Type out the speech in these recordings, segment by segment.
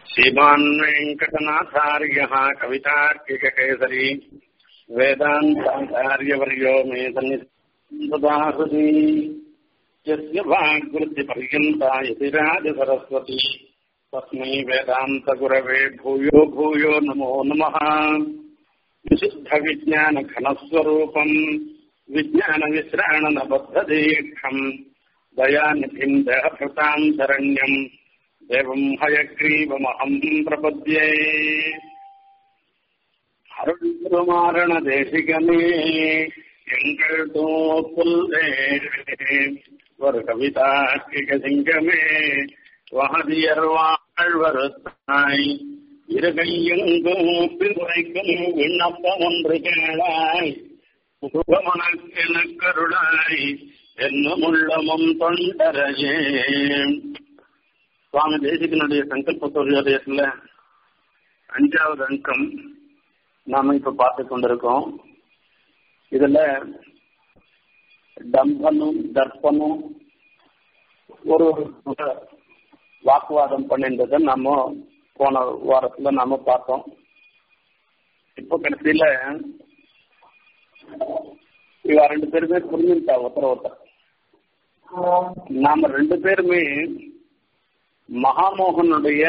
श्रीमान् वेङ्कटनाथार्यः कवितार्किककेसरी वेदान्ताचार्यवर्यो मे सन्निधासति यस्य वाग्वृत्तिपर्यन्ता यतिराजसरस्वती तस्मै वेदान्तगुरवे भूयो भूयो नमो नमः विशुद्धविज्ञानघनस्वरूपम् विज्ञानविश्राणनबद्धदीक्षम् दयानिधिम् देहभृताम् शरण्यम् देवम् हयग्रीवमहम् प्रपद्ये அருள்மாரணதேசிகமே எங்கள் தோப்புல்லே ஒரு கவிதாக்கிக சிங்கமே வகதியர் வாழ்வருத்தாய் இருகையெங்கும் பின்வைக்கும் விண்ணப்பம் ஒன்று கேளாய் முகமனக்கென கருளாய் என்னும் உள்ளமும் தொண்டரையே சுவாமி தேசிகனுடைய சங்கல்ப சூரியோதயத்துல அஞ்சாவது அங்கம் நாம இப்ப பார்த்து கொண்டிருக்கோம் இதுல டம்பனும் தர்ப்பனும் ஒரு வாக்குவாதம் பண்ணின்றத நாம போன வாரத்துல நாம பார்த்தோம் இப்போ கடைசியில இவ ரெண்டு பேருமே புரிஞ்சுட்டா ஒருத்தர் ஒருத்தர் நாம ரெண்டு பேருமே மகாமோகனுடைய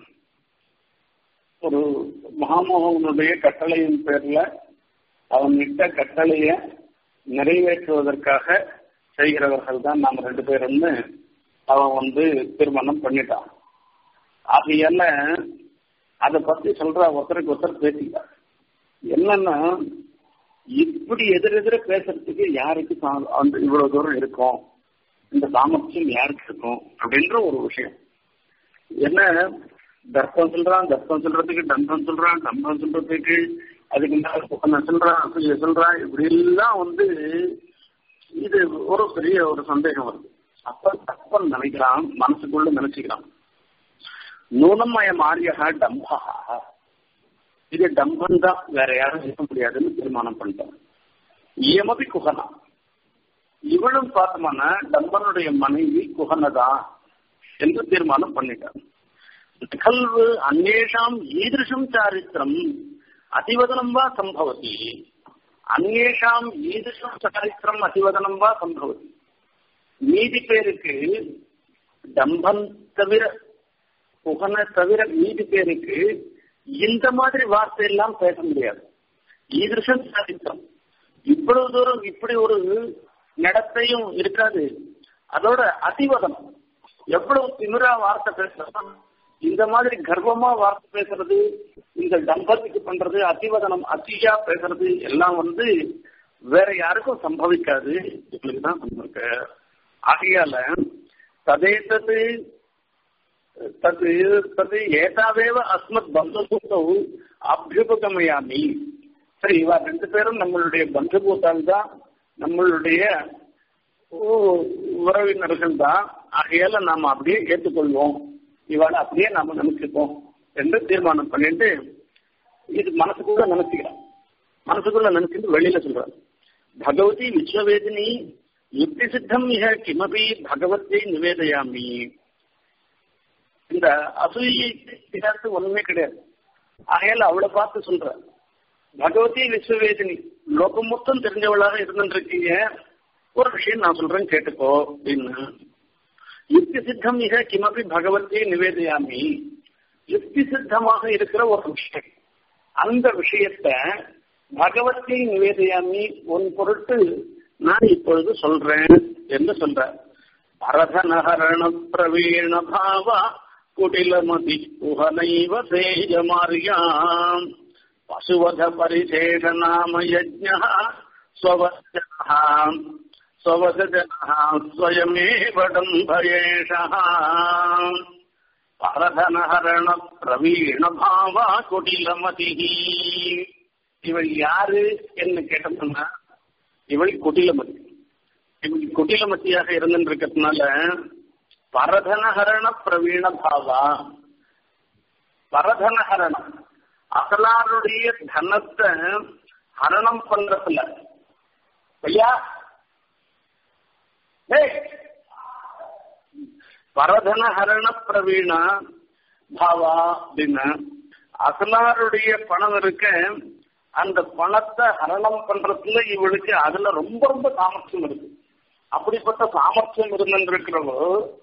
ஒரு மகாமோகனுடைய கட்டளையின் பேர்ல அவன் இட்ட கட்டளைய நிறைவேற்றுவதற்காக செய்கிறவர்கள் தான் நாம் ரெண்டு பேரும்னு அவன் வந்து தீர்மானம் பண்ணிட்டான் ஆகையால அதை பத்தி சொல்ற ஒருத்தருக்கு ஒருத்தர் பேசிட்டார் என்னன்னா இப்படி எதிரெதிர பேசுறதுக்கு யாருக்கு அந்த இவ்வளவு தூரம் இருக்கும் இந்த சாமர்த்தியம் யாருக்கு இருக்கும் அப்படின்ற ஒரு விஷயம் என்ன தர்ப்பம் சொல்றான் தர்ப்பம் சொல்றதுக்கு தம்பம் சொல்றான் தம்பம் சொல்றதுக்கு அதுக்கு மேல சொல்றான் அசூய சொல்றான் இப்படி எல்லாம் வந்து இது ஒரு பெரிய ஒரு சந்தேகம் வருது அப்ப தப்பம் நினைக்கிறான் மனசுக்குள்ள நினைச்சுக்கிறான் நூனமய மாறியகா டம்பா இது டம்பம் தான் வேற யாரும் இருக்க முடியாதுன்னு தீர்மானம் பண்ணிட்டான் இயமபி குகனா இவளும் பார்த்தோம்னா டம்பனுடைய மனைவி குகனதான் என்று தீர்மானம் பண்ணிட்டான் கல்வு அந்நேஷாம் ஈதிருஷம் சாரித்திரம் அதிவதனம் வா சம்பவதி அந்நேஷாம் ஈதிருஷம் சாரித்திரம் அதிவதனம் வா சம்பவதி மீதி பேருக்கு டம்பன் தவிர புகனை தவிர மீதி பேருக்கு இந்த மாதிரி வார்த்தை எல்லாம் பேச முடியாது ஈதிருஷம் சாரித்திரம் இவ்வளவு தூரம் இப்படி ஒரு நடத்தையும் இருக்காது அதோட அதிவதனம் எவ்வளவு திமிரா வார்த்தை பேசுறோம் இந்த மாதிரி கர்வமா வார்த்தை பேசுறது இந்த தம்பதிக்கு பண்றது அதிவதனம் அதிகா பேசுறது எல்லாம் வந்து வேற யாருக்கும் சம்பவிக்காது இவங்களுக்கு தான் சம்பவிக்க ஆகையால ததேதது தது தது ஏதாவேவ அஸ்மத் பந்தபூத்தோ அபியுபகமயாமி சரி இவா ரெண்டு பேரும் நம்மளுடைய பந்தபூத்தால் தான் நம்மளுடைய உறவினர்கள் தான் ஆகையால நாம அப்படியே ஏற்றுக்கொள்வோம் இவாளை அப்படியே நாம நினைச்சுப்போம் என்று தீர்மானம் பண்ணிட்டு இது மனசுக்குள்ள நினைச்சுக்கிறான் மனசுக்குள்ள நினைச்சிட்டு வெளியில சொல்றான் பகவதி விஸ்வவேதினி யுக்தி சித்தம் மிக கிமபி பகவத்தை நிவேதையாமி இந்த அசூயிக்கு ஒண்ணுமே கிடையாது ஆகையால அவளை பார்த்து சொல்ற பகவதி விஸ்வவேதினி லோகம் மொத்தம் தெரிஞ்சவளாக இருந்துருக்கீங்க ஒரு விஷயம் நான் சொல்றேன் கேட்டுக்கோ அப்படின்னு யுக்தி சித்தம் மிக கிமபி பகவத்தை நிவேதையாமி யுக்தி சித்தமாக இருக்கிற ஒரு விஷயம் அந்த விஷயத்த பகவத்தை நிவேதையாமி உன் பொருட்டு நான் இப்பொழுது சொல்றேன் என்று சொல்ற பரதனஹரண பிரவீண பாவ குடிலமதி குஹனைவ சேஜமாரியாம் பசுவத பரிசேஷ நாம யஜ்ஞ ஸ்வவஜனாம் स्ववसजनः स्वयमेव डम्भयेषः பரதனஹரண குடிலமதிः இவள் யாரு என்று கேட்டோம்னா இவள் குடிலமதி இவள் குடிலமதியாக இருந்துருக்கிறதுனால பரதனஹரண பிரவீண பாவா பரதனஹரணம் அசலாருடைய தனத்தை ஹரணம் பண்றதுல ஐயா பரதன ஹரண பிரவீண பாவா அப்படின்னு அசலாருடைய பணம் இருக்க அந்த பணத்தை ஹரணம் பண்றதுல இவளுக்கு அதுல ரொம்ப ரொம்ப சாமர்த்தியம் இருக்கு அப்படிப்பட்ட சாமர்த்தியம் இருந்திருக்கிறவோ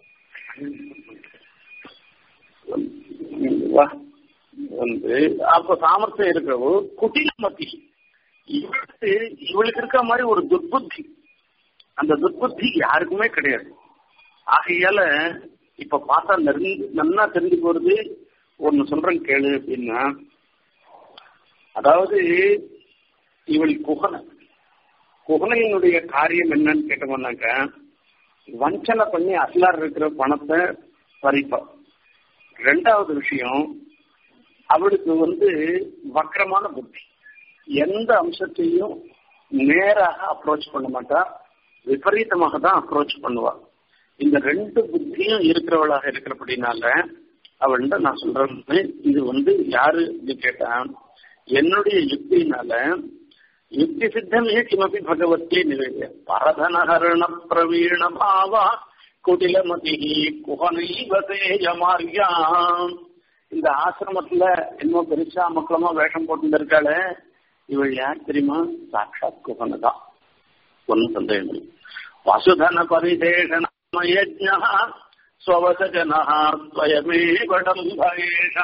வந்து அப்ப சாமர்த்தியம் இருக்கிறவோ குட்டிலமதி இவளுக்கு இவளுக்கு இருக்க மாதிரி ஒரு துர்புத்தி அந்த துர்புத்தி யாருக்குமே கிடையாது ஆகையால இப்ப பார்த்தா நெருங்கி நல்லா தெரிஞ்சு போறது ஒன்னு சொல்றேன் கேளு அப்படின்னா அதாவது இவள் குகனை குகனையினுடைய காரியம் என்னன்னு கேட்டோம்னாக்க வஞ்சனை பண்ணி அசலார் இருக்கிற பணத்தை பறிப்பா ரெண்டாவது விஷயம் அவளுக்கு வந்து வக்கரமான புத்தி எந்த அம்சத்தையும் நேராக அப்ரோச் பண்ண மாட்டா விபரீதமாக தான் அப்ரோச் பண்ணுவா இந்த ரெண்டு புத்தியும் இருக்கிறவளாக இருக்கிறபடினால அவள்கிட்ட நான் சொல்றேன் இது வந்து யாரு கேட்டா என்னுடைய யுக்தினால யுக்தி சித்தமே கிமபி பகவத்தே நிவேதிய பரதனஹரண பிரவீண பாவா குடிலமதி குகனைவசேயமாரியா இந்த ஆசிரமத்துல என்னமோ பெருசா மக்களமா வேஷம் போட்டு இருக்காளே இவள் யார் தெரியுமா சாட்சாத் குகனை தான் ஒன்னும் சந்தேகம் இல்லை வசுதன பரிசேஷனமயஜா ஸ்வவசஜனா ஸ்வயமேவடம் பகேஷா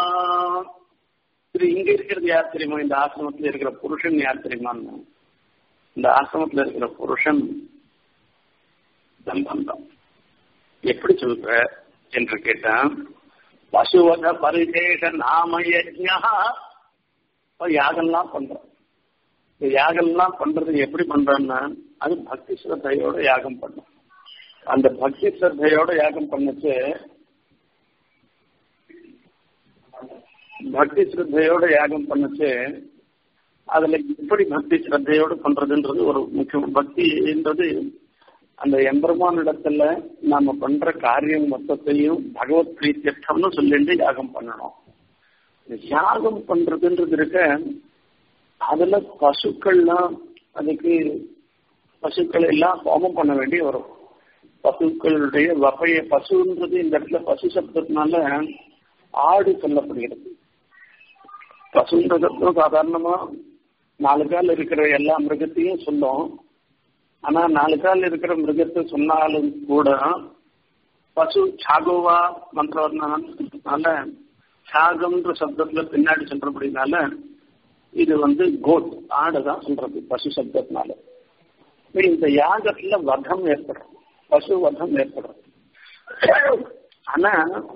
இது இங்க இருக்கிறது யார் தெரியுமா இந்த ஆசிரமத்துல இருக்கிற புருஷன் யார் தெரியுமான்னு இந்த ஆசிரமத்துல இருக்கிற புருஷன் தம்பந்தம் எப்படி சொல்ற என்று கேட்டான் பசுவத பரிசேஷ நாம யஜ்ஞா யாகம்லாம் பண்றோம் இந்த யாகம்லாம் பண்றது எப்படி பண்றான்னா அது பக்தி ஸ்ரத்தையோட யாகம் பண்ணும் அந்த பக்தி ஸ்ரத்தையோட யாகம் பண்ணுச்சு பக்தி ஸ்ரத்தையோட யாகம் பண்ணுச்சு அதுல எப்படி பக்தி ஸ்ரத்தையோடு பண்றதுன்றது ஒரு முக்கியம் பக்தின்றது அந்த எம்பெருமான் இடத்துல நாம பண்ற காரியம் மொத்தத்தையும் பகவத் பிரீத்தியர்த்தம்னு சொல்லிட்டு யாகம் பண்ணணும் யாகம் பண்றதுன்றது இருக்க அதுல பசுக்கள்லாம் அதுக்கு பசுக்கள் எல்லாம் ஹோமம் பண்ண வேண்டி வரும் பசுக்களுடைய வகைய பசுன்றது இந்த இடத்துல பசு சப்தத்தினால ஆடு சொல்லப்படுகிறது பசுன்றது சாதாரணமா நாலு கால் இருக்கிற எல்லா மிருகத்தையும் சொல்லும் ஆனா நாலு கால் இருக்கிற மிருகத்தை சொன்னாலும் கூட பசு சாகோவா மந்திரம்னால சாகம்ன்ற சப்தத்துல பின்னாடி சொல்றபடினால இது வந்து கோட் ஆடுதான் சொல்றது பசு சப்தத்தினால இந்த யாகத்துல வதம் ஏற்படும் பசு வதம் ஏற்படும் ஆனா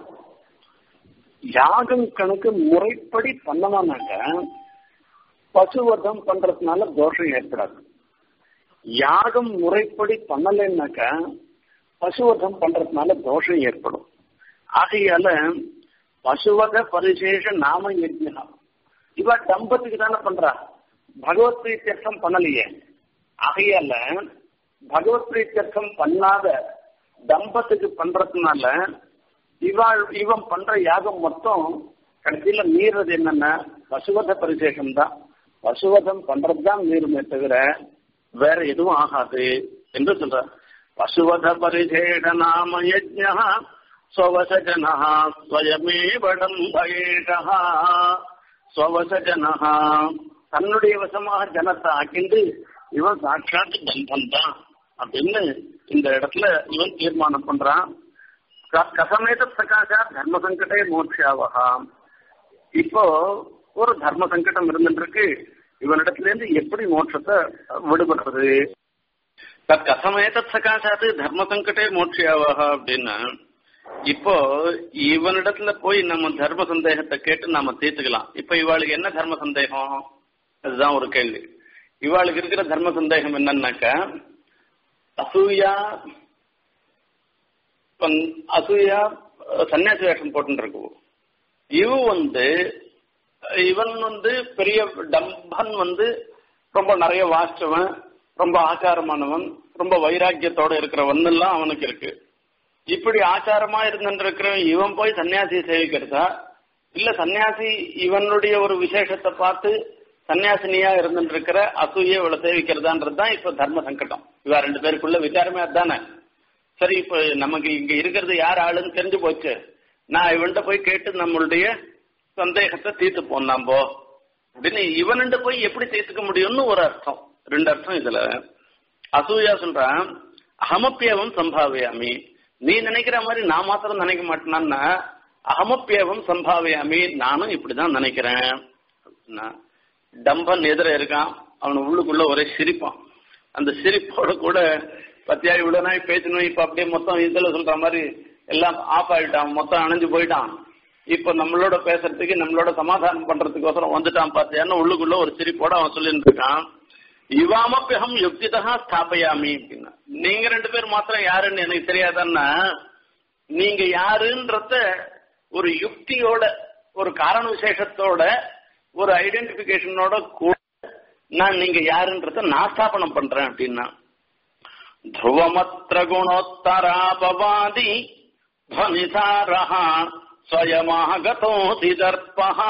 யாகம் கணக்கு முறைப்படி பண்ணலாம்னாக்க பசுவதம் பண்றதுனால தோஷம் ஏற்படாது யாகம் முறைப்படி பண்ணலைன்னாக்க பசுவதம் பண்றதுனால தோஷம் ஏற்படும் ஆகையால பசுவத பரிசேஷ நாம யஜ்யா இவ தம்பத்துக்கு தானே பண்றா பகவத் பிரீத்தியர்த்தம் பண்ணலையே ஆகையால பகவத் பிரீத்தியர்த்தம் பண்ணாத தம்பத்துக்கு பண்றதுனால இவாள் இவன் பண்ற யாகம் மொத்தம் கடைசியில மீறது என்னன்னா பசுவத பரிசேஷம் தான் பசுவதம் பண்றதுதான் மீறுமே தவிர வேற எதுவும் ஆகாது என்று சொல்ற பசுவத பரிசேஷ நாம யஜ்யா ஸ்வவசஜனா ஸ்வயமேவடம் பகேஷா ஸ்வவசஜனா தன்னுடைய வசமாக ஜனத்தை ஆக்கிண்டு இவன் சாட்சாத் பந்தம் தான் அப்படின்னு இந்த இடத்துல இவன் தீர்மானம் பண்றான் கசமேத பிரகாஷா தர்ம சங்கடே மோட்சாவகா இப்போ ஒரு தர்ம சங்கடம் இருந்துருக்கு இவனிடத்துல இருந்து எப்படி மோட்சத்தை விடுபடுறது கசமேத சகாசாத்து தர்ம சங்கடே மோட்சியாவகா அப்படின்னா இப்போ இவனிடத்துல போய் நம்ம தர்ம சந்தேகத்தை கேட்டு நாம தீர்த்துக்கலாம் இப்ப இவாளுக்கு என்ன தர்ம சந்தேகம் அதுதான் ஒரு கேள்வி இவாளுக்கு இருக்கிற தர்ம சந்தேகம் என்னன்னாக்கா அசூயா அசூயா சன்னியாசி வேஷம் போட்டு இவ வந்து இவன் வந்து பெரிய டம்பன் வந்து ரொம்ப நிறைய வாசிச்சவன் ரொம்ப ஆச்சாரமானவன் ரொம்ப வைராக்கியத்தோட இருக்கிறவன் எல்லாம் அவனுக்கு இருக்கு இப்படி ஆச்சாரமா இருந்துருக்கிற இவன் போய் சன்னியாசியை சேவிக்கிறதா இல்ல சன்னியாசி இவனுடைய ஒரு விசேஷத்தை பார்த்து சன்னியாசினியா இருந்துருக்கிற அசூய இவளை சேவிக்கிறதான்றதுதான் இப்ப தர்ம சங்கடம் இவ ரெண்டு பேருக்குள்ள விசாரமே அதுதானே சரி இப்ப நமக்கு இங்க இருக்கிறது யார் ஆளுன்னு தெரிஞ்சு போச்சு நான் இவன்கிட்ட போய் கேட்டு நம்மளுடைய சந்தேகத்தை தீர்த்து போனாம்போ அப்படின்னு இவன்கிட்ட போய் எப்படி தீர்த்துக்க முடியும்னு ஒரு அர்த்தம் ரெண்டு அர்த்தம் இதுல அசூயா சொல்றான் அகமப்பியவம் சம்பாவியாமி நீ நினைக்கிற மாதிரி நான் மாத்திரம் நினைக்க மாட்டேனான்னா அகமப்பியவம் சம்பாவியாமி நானும் இப்படிதான் நினைக்கிறேன் டம்பன் எதிர இருக்கான் அவன் உள்ளுக்குள்ள ஒரே சிரிப்பான் அந்த சிரிப்போட கூட பத்தியா இவ்வளவு நாள் பேசணும் இப்ப அப்படியே மொத்தம் இதுல சொல்ற மாதிரி எல்லாம் ஆஃப் ஆயிட்டான் மொத்தம் அணைஞ்சு போயிட்டான் இப்ப நம்மளோட பேசுறதுக்கு நம்மளோட சமாதானம் பண்றதுக்கோசரம் வந்துட்டான் பாத்தியான்னு உள்ளுக்குள்ள ஒரு சிரிப்போட அவன் சொல்லிட்டு இருக்கான் இவாமப்பியகம் யுக்திதா ஸ்தாபயாமி அப்படின்னா நீங்க ரெண்டு பேர் மாத்திரம் யாருன்னு எனக்கு தெரியாதன்னா நீங்க யாருன்றத ஒரு யுக்தியோட ஒரு காரண விசேஷத்தோட ஒரு ஐடென்டிபிகேஷனோட கூட நான் நீங்க யாருன்றத நான் ஸ்தாபனம் பண்றேன் அப்படின்னா ध्रुवमत्र गुणोत्तरापवादि ध्वनिसारः स्वयमागतोऽसि दर्पः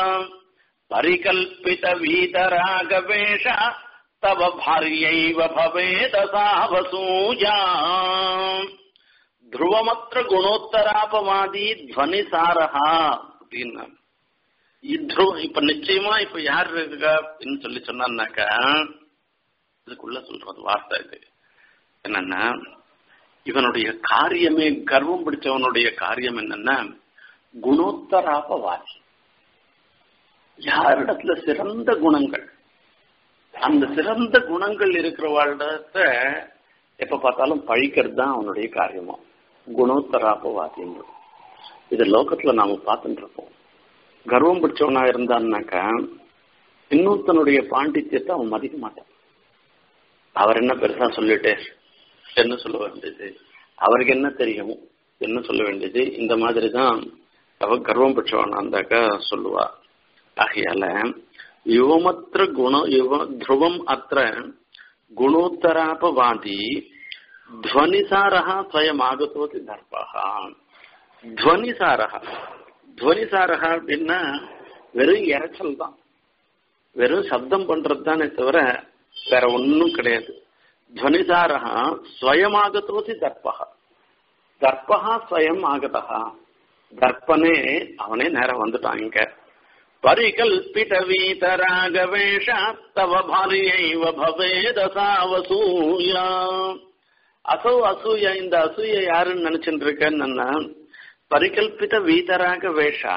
परिकल्पितवीतरागवेष तव भार्यैव भवेदसावसूया ध्रुवमत्र गुणोत्तरापवादी ध्वनिसारः அப்படின்னா த்ருவம் இப்ப நிச்சயமா இப்ப யார் இருக்கா அப்படின்னு சொல்லி சொன்னான்னாக்கா இதுக்குள்ள சொல்றது வார்த்தை இது என்னன்னா இவனுடைய காரியமே கர்வம் பிடிச்சவனுடைய காரியம் என்னன்னா குணோத்தராபவாதி யாரிடத்துல சிறந்த குணங்கள் அந்த சிறந்த குணங்கள் இருக்கிறவாழ்டத்த எப்ப பார்த்தாலும் பழிக்கிறது தான் அவனுடைய காரியமா குணோத்தராபவாதின்றது இது லோகத்துல நாம பார்த்துட்டு இருப்போம் கர்வம் பிடிச்சவனா இருந்தான்னாக்கா இன்னொருத்தனுடைய பாண்டித்யத்தை அவன் மதிக்க மாட்டான் அவர் என்ன பெருசா சொல்லிட்டே என்ன சொல்ல வேண்டியது அவருக்கு என்ன தெரியும் என்ன சொல்ல வேண்டியது இந்த மாதிரி தான் அவ கர்வம் பெற்றவனா இருந்தாக்கா சொல்லுவா ஆகையால யுவமத்திர குண யுவ துருவம் அத்த குணோத்தராபவாதி துவனிசாரா ஸ்வயம் ஆகத்தோதி தர்பகா துவனிசாரா துவனிசாரா அப்படின்னா வெறும் இறைச்சல் தான் வெறும் சப்தம் பண்றது தானே தவிர வேற ஒன்றும் கிடையாது துவனிசாரா ஸ்வயமாகத்தோசி தர்பகா தர்பகா ஸ்வயம் ஆகதா தர்ப்பனே அவனே நேரம் வந்துட்டான் இங்க பரிகல்பித வீதராகவேஷ தவ பாரியைவ பவேதசாவசூயா அசோ அசூயா இந்த அசூய யாருன்னு நினைச்சுட்டு இருக்கேன்னு பரிகல்பித வீதராக வேஷா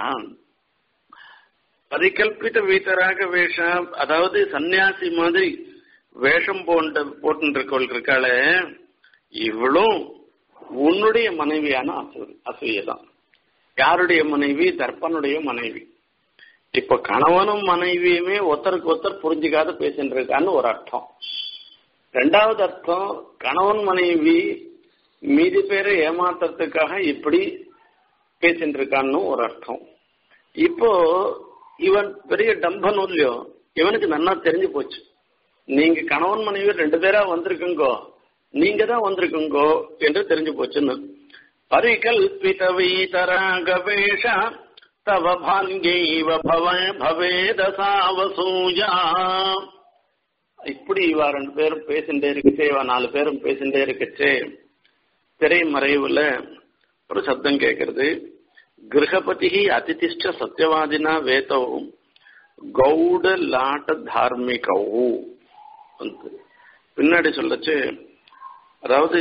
பரிகல்பித வீதராக வேஷா அதாவது சன்னியாசி மாதிரி வேஷம் போன்ற போட்டு இருக்கவள் இருக்காளே இவளும் உன்னுடைய மனைவியான அசூ அசூயதான் யாருடைய மனைவி தர்ப்பனுடைய மனைவி இப்ப கணவனும் மனைவியுமே ஒருத்தருக்கு ஒருத்தர் புரிஞ்சுக்காத பேசிட்டு இருக்கான்னு ஒரு அர்த்தம் ரெண்டாவது அர்த்தம் கணவன் மனைவி மீதி பேரை ஏமாத்துறதுக்காக இப்படி பேசிட்டு இருக்கான்னு ஒரு அர்த்தம் இப்போ இவன் பெரிய டம்பன் இல்லையோ இவனுக்கு நல்லா தெரிஞ்சு போச்சு நீங்க கணவன் மனைவி ரெண்டு பேரா வந்திருக்குங்கோ நீங்க தான் வந்திருக்குங்கோ என்று தெரிஞ்சு போச்சுன்னு பரிகல்பித வீதராகவேஷ தவ பாங்கியைவ பவ பவேதசாவசூயா இப்படி இவா ரெண்டு பேரும் பேசிட்டே இருக்குச்சே இவ நாலு பேரும் பேசிட்டே இருக்குச்சே திரை மறைவுல ஒரு சப்தம் கேட்கறது கிரகபதி அதிதிஷ்ட சத்தியவாதினா வேதோ கௌட லாட்ட தார்மிகவு பின்னாடி சொல்லச்சு அதாவது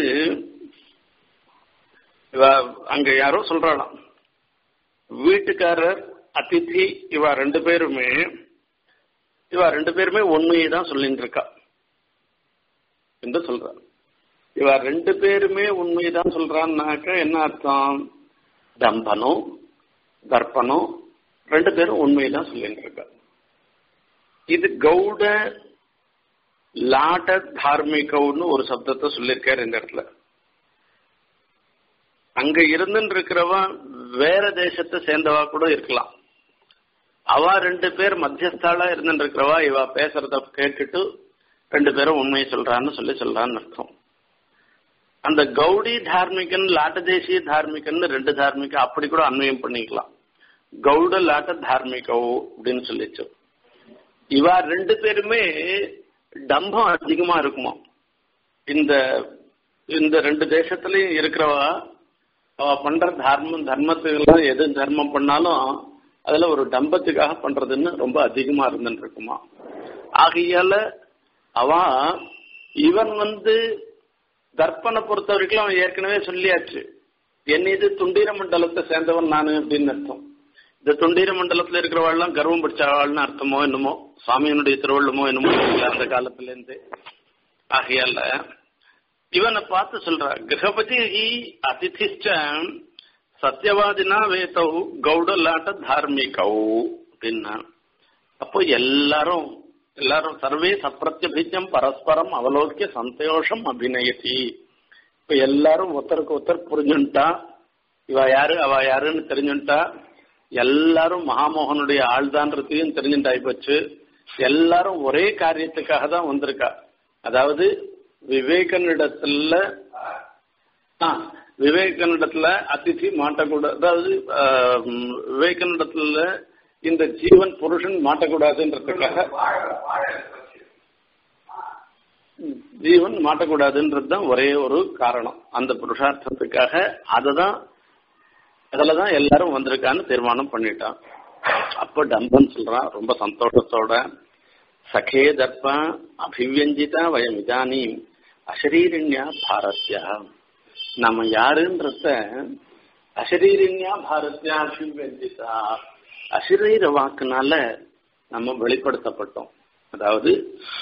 இவ அங்க யாரோ சொல்றாளாம் வீட்டுக்காரர் அதிதி இவ ரெண்டு பேருமே இவ ரெண்டு பேருமே உண்மையை தான் சொல்லிட்டு இருக்கா என்று சொல்ற இவ ரெண்டு பேருமே உண்மையை தான் சொல்றான்னாக்க என்ன அர்த்தம் தம்பனும் தர்ப்பனும் ரெண்டு பேரும் உண்மையை தான் சொல்லிட்டு இருக்கா இது கௌட லாட்ட தார்மிகவுன்னு ஒரு சப்தத்தை சொல்லியிருக்காரு இந்த இடத்துல அங்க இருந்துன்னு இருக்கிறவா வேற தேசத்தை சேர்ந்தவா கூட இருக்கலாம் அவ ரெண்டு பேர் மத்தியஸ்தாளா இருந்துட்டு இருக்கிறவா இவ பேசுறத கேட்டுட்டு ரெண்டு பேரும் உண்மையை சொல்றான்னு சொல்லி சொல்றான்னு அர்த்தம் அந்த கௌடி தார்மிகன் லாட்ட தேசிய தார்மிகன் ரெண்டு தார்மிக அப்படி கூட அன்வயம் பண்ணிக்கலாம் கௌட லாட்ட தார்மிகோ அப்படின்னு சொல்லிச்சு இவா ரெண்டு பேருமே டம்பம் அதிகமா இருக்குமா இந்த இந்த ரெண்டு தேசத்திலயும் இருக்கிறவா அவ பண்ற தர்மம் தர்மத்துக்கெல்லாம் எது தர்மம் பண்ணாலும் அதுல ஒரு டம்பத்துக்காக பண்றதுன்னு ரொம்ப அதிகமா இருந்துட்டு இருக்குமா ஆகையால அவ இவன் வந்து தர்ப்பனை பொறுத்த வரைக்கும் அவன் ஏற்கனவே சொல்லியாச்சு என்ன இது துண்டீர மண்டலத்தை சேர்ந்தவன் நானு அப்படின்னு அர்த்தம் இந்த துண்டீர மண்டலத்துல இருக்கிறவாள்லாம் கர்வம் பிடிச்சவாள்னு அர்த்தமோ என்னமோ சுவாமியினுடைய திருவள்ளமோ என்னமோ தெரியல அந்த காலத்துல இருந்து ஆகையால இவனை பார்த்து சொல்ற கிரகபதி அதிதிஷ்ட சத்தியவாதினா வேதௌ கௌடலாட்ட தார்மிகௌ அப்படின்னா அப்போ எல்லாரும் எல்லாரும் சர்வே சப்பிரத்யபிஜம் பரஸ்பரம் அவலோக்கிய சந்தோஷம் அபிநயத்தி இப்ப எல்லாரும் ஒருத்தருக்கு ஒருத்தர் புரிஞ்சுட்டா இவ யாரு அவ யாருன்னு தெரிஞ்சுட்டா எல்லாரும் மகாமோகனுடைய ஆள்தான்றதையும் தெரிஞ்சுட்டாய் போச்சு எல்லாரும் ஒரே காரியத்துக்காக தான் வந்திருக்கா அதாவது விவேகனிடத்துல ஆ, விவேகனிடத்துல அதிதி மாட்டக்கூடாது அதாவது ஆஹ், விவேகனிடத்துல இந்த ஜீவன் புருஷன் மாட்டக்கூடாதுன்றதுக்காக ஜீவன் மாட்டக்கூடாதுன்றது தான் ஒரே ஒரு காரணம் அந்த புருஷார்த்தத்துக்காக அததான் அதுலதான் எல்லாரும் வந்திருக்கான்னு தீர்மானம் பண்ணிட்டான் அப்ப டம்பன் சொல்றான் ரொம்ப சந்தோஷத்தோட சகே தர்ப்ப அபிவியஞ்சிதா வயம் இதானீம் அசரீரண்யா பாரத்யா நம்ம யாருன்றத அசரீரண்யா பாரத்யா அபிவியஞ்சிதா அசரீர வாக்குனால நம்ம வெளிப்படுத்தப்பட்டோம் அதாவது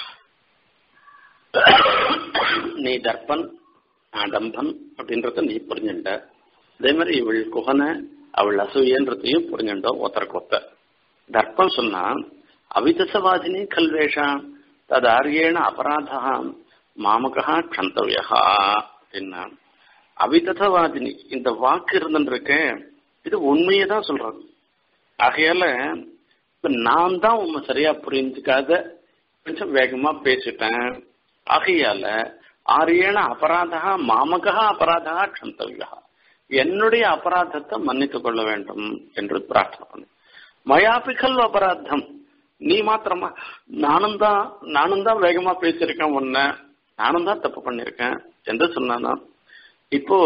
நீ தர்ப்பன் நான் டம்பன் அப்படின்றத நீ புரிஞ்சுட்ட அதே மாதிரி இவள் குகனை அவள் அசூயன்றதையும் புரிஞ்சுட்டோம் ஒருத்தருக்கு ஒருத்தர் தர்ப்பம் சொன்னா அவிதசவாதினி கல்வேஷா தது ஆரியேன அபராதா மாமகா க்ஷந்தவியா அப்படின்னா அவிதசவாதினி இந்த வாக்கு இருந்துருக்க இது உண்மையை தான் சொல்றது ஆகையால இப்ப நான் தான் உண்மை சரியா புரிஞ்சுக்காத கொஞ்சம் வேகமா பேசிட்டேன் ஆகையால ஆரியேன அபராதா மாமகா அபராதா க்ஷந்தவியா என்னுடைய அபராதத்தை மன்னித்துக் கொள்ள வேண்டும் என்று பிரார்த்தனை பண்ணு மயாபிகல் அபராதம் நீ மாத்திரமா நானும் தான் நானும் தான் வேகமா பேசியிருக்கேன் உன்ன நானும் தான் தப்பு பண்ணிருக்கேன் என்று சொன்னானா இப்போ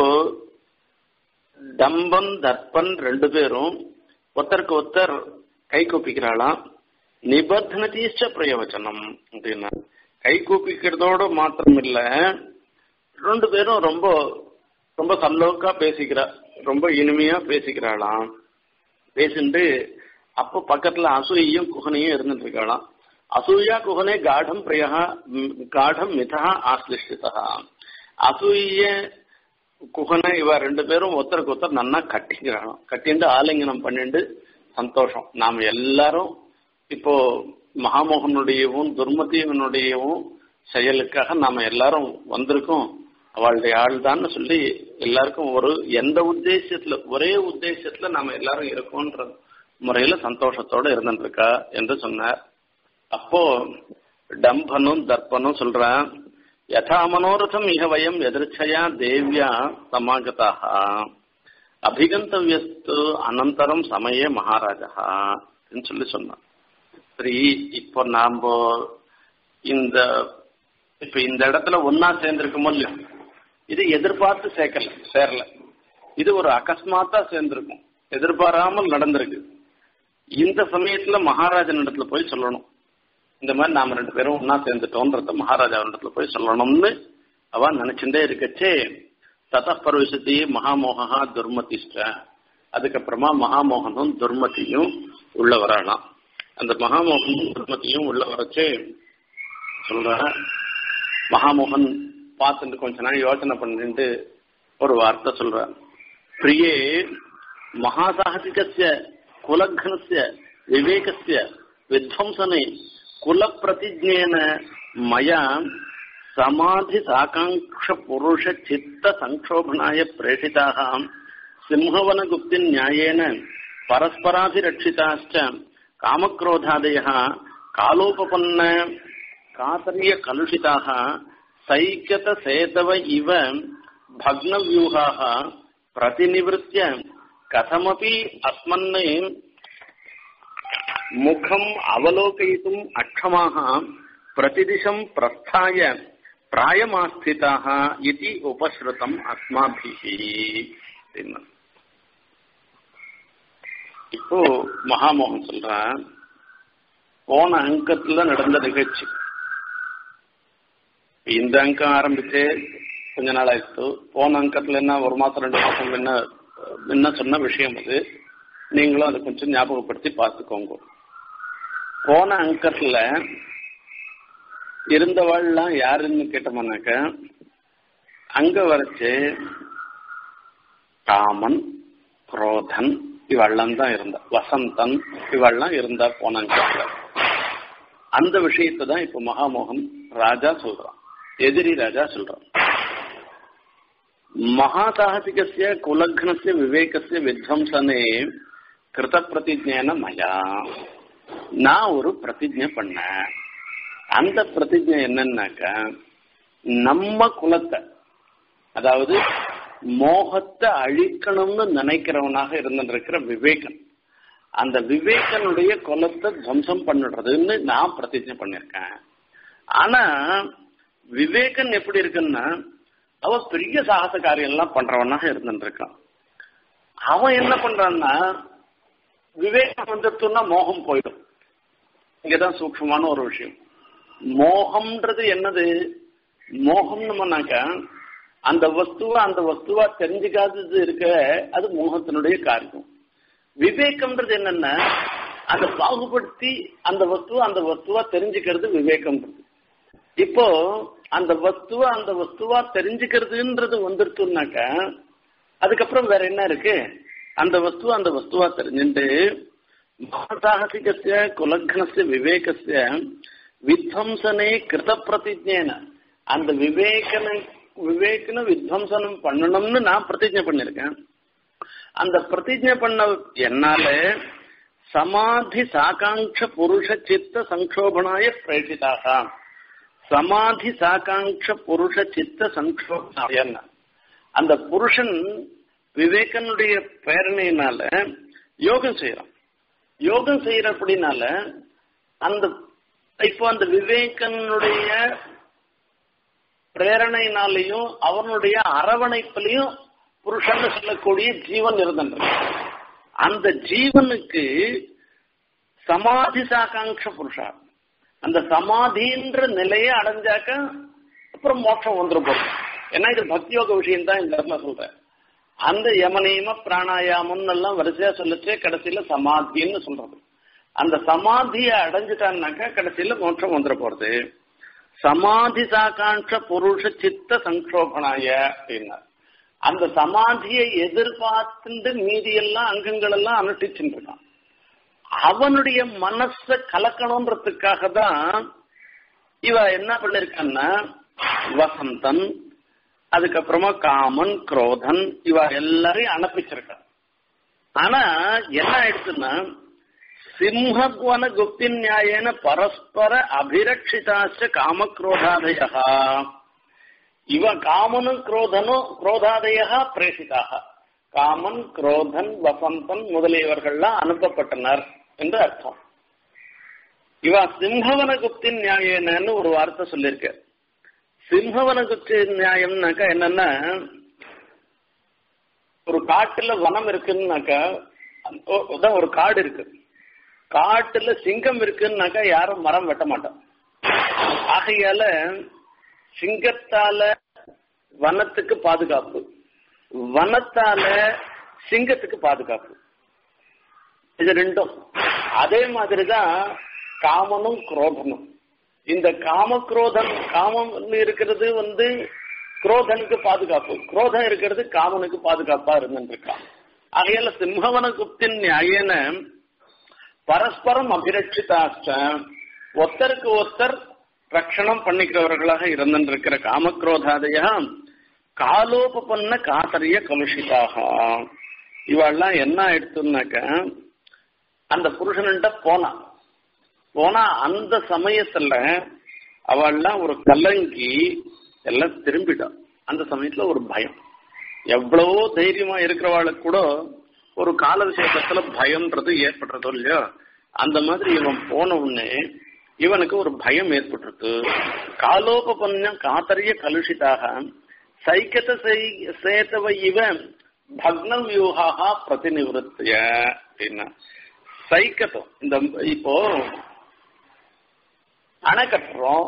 டம்பன் தர்ப்பன் ரெண்டு பேரும் ஒருத்தருக்கு ஒருத்தர் கை கூப்பிக்கிறாளாம் நிபந்தனதீச்ச பிரயோஜனம் அப்படின்னா கை கூப்பிக்கிறதோட மாத்திரம் இல்ல ரெண்டு பேரும் ரொம்ப ரொம்ப சல்லோக்கா பேசிக்கிறா ரொம்ப இனிமையா பேசிக்கிறாளாம் பேசிட்டு அப்போ பக்கத்துல அசூயையும் குகனையும் இருந்துட்டு இருக்காளாம் அசூயா குகனே காடம் பிரியா ம், காடம் மிதா ஆஸ்லிஷ்டிதா அசூய குகனை இவ ரெண்டு பேரும் ஒருத்தருக்கு ஒருத்தர் நன்னா கட்டிக்கிறாளாம் கட்டிண்டு ஆலிங்கனம் பண்ணிட்டு சந்தோஷம் நாம் எல்லாரும் இப்போ மகாமோகனுடையவும் துர்மதியவனுடையவும் செயலுக்காக நாம எல்லாரும் வந்திருக்கோம் அவளுடைய ஆள் சொல்லி எல்லாருக்கும் ஒரு எந்த உத்தேசத்துல ஒரே உத்தேசத்துல நாம எல்லாரும் இருக்கோன்ற முறையில சந்தோஷத்தோட இருந்துட்டு இருக்கா என்று சொன்னார் அப்போ டம்பனும் தர்ப்பனும் சொல்றான் யதா மனோரதம் இக வயம் எதிர்ச்சையா தேவியா சமாகதாக அபிகந்தவியஸ்து அனந்தரம் சமய மகாராஜா சொல்லி சொன்னான் சரி இப்போ நாம இந்த இப்ப இந்த இடத்துல ஒன்னா சேர்ந்திருக்கோமோ இல்லையோ இது எதிர்பார்த்து சேர்க்கல சேரல இது ஒரு அகஸ்மாத்தா சேர்ந்திருக்கும் எதிர்பாராமல் நடந்திருக்கு இந்த சமயத்துல மகாராஜன் இடத்துல போய் சொல்லணும் இந்த மாதிரி நாம ரெண்டு பேரும் ஒன்னா சேர்ந்துட்டோன்றத மகாராஜா இடத்துல போய் சொல்லணும்னு அவ நினைச்சுட்டே இருக்கச்சே ததப்பரவிசத்தி மகாமோகா துர்மதிஷ்ட அதுக்கப்புறமா மகாமோகனும் துர்மதியும் உள்ள வரலாம் அந்த மகாமோகனும் துர்மதியும் உள்ள வரச்சே சொல்ற மகாமோகன் பார்த்துட்டு கொஞ்ச நாள் யோசனை பண்ணிட்டு ஒரு வார்த்தை சொல்ற பிரியே மகாசாகசிகஸ்ய குலக்னஸ்ய விவேகஸ்ய வித்வம்சனை குல பிரதிஜேன மயா சமாதி சாகாங்ஷ புருஷ சித்த சங்கோபனாய பிரேஷிதாக சிம்ஹவன குப்தி நியாயேன பரஸ்பராதிரட்சிதாச்ச காமக்ரோதாதய காலோபபன்ன காத்தரிய கலுஷிதாக சைக்கத சேதவ இவ भग्नव्यूहाः प्रतिनिवृत्य कथमपि अस्मन् मुखम् अवलोकयितुम् अक्षमाः प्रतिदिशं प्रस्थाय प्रायमास्थिताः इति उपश्रुतम् अस्माभिः அப்படின்னு இப்போ மகாமோகன் சொல்றான் போன அங்கத்துல நடந்த நிகழ்ச்சி இந்த அங்கம் ஆரம்பிச்சு கொஞ்ச நாள் ஆயிடுச்சு போன அங்கத்துல என்ன ஒரு மாசம் ரெண்டு மாசம் என்ன என்ன சொன்ன விஷயம் அது நீங்களும் அதை கொஞ்சம் ஞாபகப்படுத்தி பார்த்துக்கோங்க போன அங்கத்துல இருந்தவாள்லாம் யாருன்னு கேட்டோம்னாக்க அங்க வரைச்சு காமன் குரோதன் இவெல்லாம் தான் இருந்தா வசந்தன் இவெல்லாம் இருந்தா போன அங்கத்துல அந்த விஷயத்தை தான் இப்ப மகாமோகன் ராஜா சொல்றான் எதிரி ராஜா சொல்றான் மகாசாகசிகசிய குலக்னசிய விவேகசிய வித்வம்சனே கிருத பிரதிஜேன மயா நான் ஒரு பிரதிஜை பண்ணேன் அந்த பிரதிஜை என்னன்னாக்க நம்ம குலத்தை அதாவது மோகத்தை அழிக்கணும்னு நினைக்கிறவனாக இருந்திருக்கிற விவேகன் அந்த விவேகனுடைய குலத்தை துவம்சம் பண்ணிடுறதுன்னு நான் பிரதிஜை பண்ணிருக்கேன் ஆனா விவேகன் எப்படி இருக்குன்னா அவன் பெரிய சாகச காரியம் எல்லாம் பண்றவனாக இருந்துருக்கான் அவன் என்ன பண்றான்னா விவேகம் வந்துட்டுன்னா மோகம் போயிடும் இங்கதான் சூக்ஷமான ஒரு விஷயம் மோகம்ன்றது என்னது மோகம் நம்மனாக்க அந்த வஸ்துவா அந்த வஸ்துவா தெரிஞ்சுக்காதது இருக்க அது மோகத்தினுடைய காரியம் விவேகம்ன்றது என்னன்னா அந்த பாகுபடுத்தி அந்த வஸ்துவா அந்த வஸ்துவா தெரிஞ்சுக்கிறது விவேகம்ன்றது இப்போ அந்த வஸ்துவா அந்த வஸ்துவா தெரிஞ்சுக்கிறதுன்றது வந்துருச்சுனாக்க அதுக்கப்புறம் வேற என்ன இருக்கு அந்த வஸ்துவா அந்த வஸ்துவா தெரிஞ்சுட்டு மகசாகசிகசிய குலக்னசிய விவேகசிய வித்வம்சனே கிருத பிரதிஜேன அந்த விவேகன விவேகன வித்வம்சனம் பண்ணணும்னு நான் பிரதிஜை பண்ணிருக்கேன் அந்த பிரதிஜை பண்ண என்னால சமாதி சாகாங்ஷ புருஷ சித்த சங்கோபனாய பிரேஷிதாக சமாதி சாகாங்ஷ புருஷ சித்த சங்கோபனாய அந்த புருஷன் விவேகனுடைய பேரணையினால யோகம் செய்யறான் யோகம் செய்யற அப்படின்னால அந்த இப்போ அந்த விவேகனுடைய பிரேரணையினாலையும் அவனுடைய அரவணைப்பிலையும் புருஷன் சொல்லக்கூடிய ஜீவன் இருந்தது அந்த ஜீவனுக்கு சமாதி சாகாங்ஷ புருஷா அந்த சமாதின்ற நிலையை அடைஞ்சாக்க அப்புறம் மோட்சம் வந்துடும் போகும் ஏன்னா இது பக்தியோக விஷயம் தான் இந்த இடத்துல சொல்றேன் அந்த யமனியம பிராணாயாமம் எல்லாம் வரிசையா சொல்லிச்சே கடைசியில சமாதின்னு சொல்றது அந்த சமாதியை அடைஞ்சிட்டான்னாக்கா கடைசியில மோட்சம் வந்துட போறது சமாதி சாகாண்ட புருஷ சித்த சங்கோபனாய அப்படின்னார் அந்த சமாதியை எதிர்பார்த்துட்டு மீதி எல்லாம் அங்கங்கள் எல்லாம் அனுஷ்டிச்சுட்டு இருக்கான் அவனுடைய மனச கலக்கணும்ன்றதுக்காக தான் இவ என்ன பண்ணிருக்கான்னா வசந்தன் அதுக்கப்புறமா காமன் குரோதன் இவ எல்லாரையும் அனுப்பிச்சிருக்கான் ஆனா என்ன ஆயிடுச்சுன்னா சிம்ஹக்வன குப்தி நியாயன பரஸ்பர அபிரட்சிதாச்ச காமக்ரோதாதய இவ காமனும் குரோதனும் குரோதாதயா பிரேசிதாக காமன் குரோதன் வசந்தன் முதலியவர்கள்லாம் அனுப்பப்பட்டனர் என்று அர்த்தம் இவ சிம்ஹவன குப்தி நியாயனன்னு ஒரு வார்த்தை சொல்லியிருக்க சிம்ஹவன குப்தி நியாயம்னாக்கா என்னன்னா ஒரு காட்டுல வனம் இருக்குன்னாக்கா அதான் ஒரு காடு இருக்கு காட்டுல சிங்கம் இருக்குன்னாக்கா யாரும் மரம் வெட்ட மாட்டோம் ஆகையால சிங்கத்தால வனத்துக்கு பாதுகாப்பு வனத்தால சிங்கத்துக்கு பாதுகாப்பு இது ரெண்டும் அதே மாதிரிதான் காமனும் குரோதனும் இந்த காம குரோதன் காமம் இருக்கிறது வந்து குரோதனுக்கு பாதுகாப்பு குரோதம் இருக்கிறது காமனுக்கு பாதுகாப்பா இருந்துருக்கான் ஆகையால சிம்மவன குப்தின் நியாயன பரஸ்பரம் அபிரட்சிதாச்ச ஒத்தருக்கு ஒத்தர் ரட்சணம் பண்ணிக்கிறவர்களாக இருந்திருக்கிற காமக்ரோதாதையா காலோபன்ன காத்தறிய கலுஷிதாக இவெல்லாம் என்ன ஆயிடுத்துனாக்க அந்த புருஷன்கிட்ட போனா போனா அந்த சமயத்துல அவள்லாம் ஒரு கலங்கி எல்லாம் திரும்பிட்டான் அந்த சமயத்துல ஒரு பயம் எவ்வளவோ தைரியமா இருக்கிறவாளுக்கு கூட ஒரு கால விசேஷத்துல பயம்ன்றது ஏற்படுறதோ இல்லையோ அந்த மாதிரி இவன் போன உடனே இவனுக்கு ஒரு பயம் ஏற்பட்டிருக்கு காலோபன்யம் காத்தறிய கலுஷிதாக சைக்கத்தை சேத்தவ இவன் பக்னம் வியூகா பிரதிநிவத்திய அப்படின்னா சைக்கத்தம் இந்த இப்போ அணை கட்டுறோம்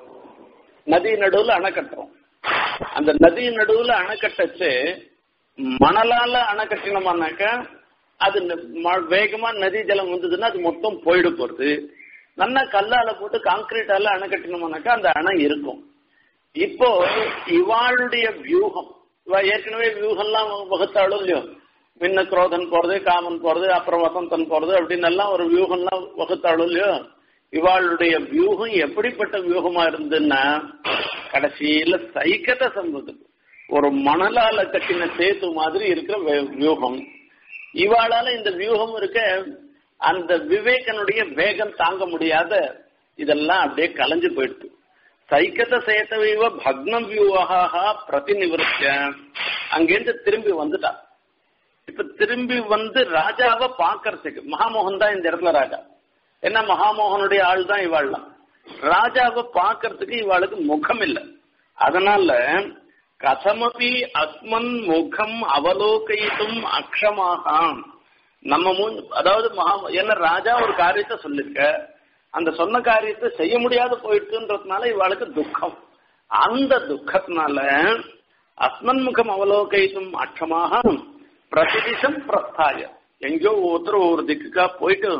நதி நடுவுல அணை கட்டுறோம் அந்த நதி நடுவுல அணை கட்டச்சு மணலால அணை கட்டினோம்னாக்க அது வேகமா நதி ஜலம் வந்ததுன்னா அது மொத்தம் போயிடு போறது நல்லா கல்லால போட்டு காங்கிரீட்டால அணை கட்டினோம்னாக்கா அந்த அணை இருக்கும் இப்போ இவாளுடைய வியூகம் இவ ஏற்கனவே வியூகம்லாம் வகுத்தாலும் இல்லையோ முன்ன குரோதன் போறது காமன் போறது அப்புறம் வசந்தன் போறது அப்படின்னு எல்லாம் ஒரு வியூகம்லாம் வகுத்தாலும் இல்லையோ இவாளுடைய வியூகம் எப்படிப்பட்ட வியூகமா இருந்ததுன்னா கடைசியில சைக்கத்தை சம்பது ஒரு மணலால கட்டின சேத்து மாதிரி இருக்கிற வியூகம் இவாளால இந்த வியூகம் இருக்க அந்த விவேகனுடைய வேகம் தாங்க முடியாத இதெல்லாம் அப்படியே கலைஞ்சு போயிடுது சைக்கத்தை சேத்தவைவ பக்னம் வியூகா பிரதிநிவர்த்திய அங்கேருந்து திரும்பி வந்துட்டா இப்ப திரும்பி வந்து ராஜாவை பாக்கறதுக்கு மகாமோகன் தான் இந்த இடத்துல ராஜா என்ன மகாமோகனுடைய ஆள் தான் இவாள்லாம் ராஜாவை பாக்கறதுக்கு இவாளுக்கு முகம் இல்லை அதனால கதமபி அஸ்மன் முகம் அவலோகித்தும் அக்ஷமாக நம்ம மூ அதாவது மகா என்ன ராஜா ஒரு காரியத்தை சொல்லிருக்க அந்த சொன்ன காரியத்தை செய்ய முடியாத போயிட்டுன்றதுனால இவாளுக்கு துக்கம் அந்த துக்கத்தினால அஸ்மன் முகம் அவலோகித்தும் அக்ஷமாக பிரதிதிசம் பிரஸ்தாய எங்கேயோ ஒருத்தர் ஒரு திக்குக்கா போயிட்டு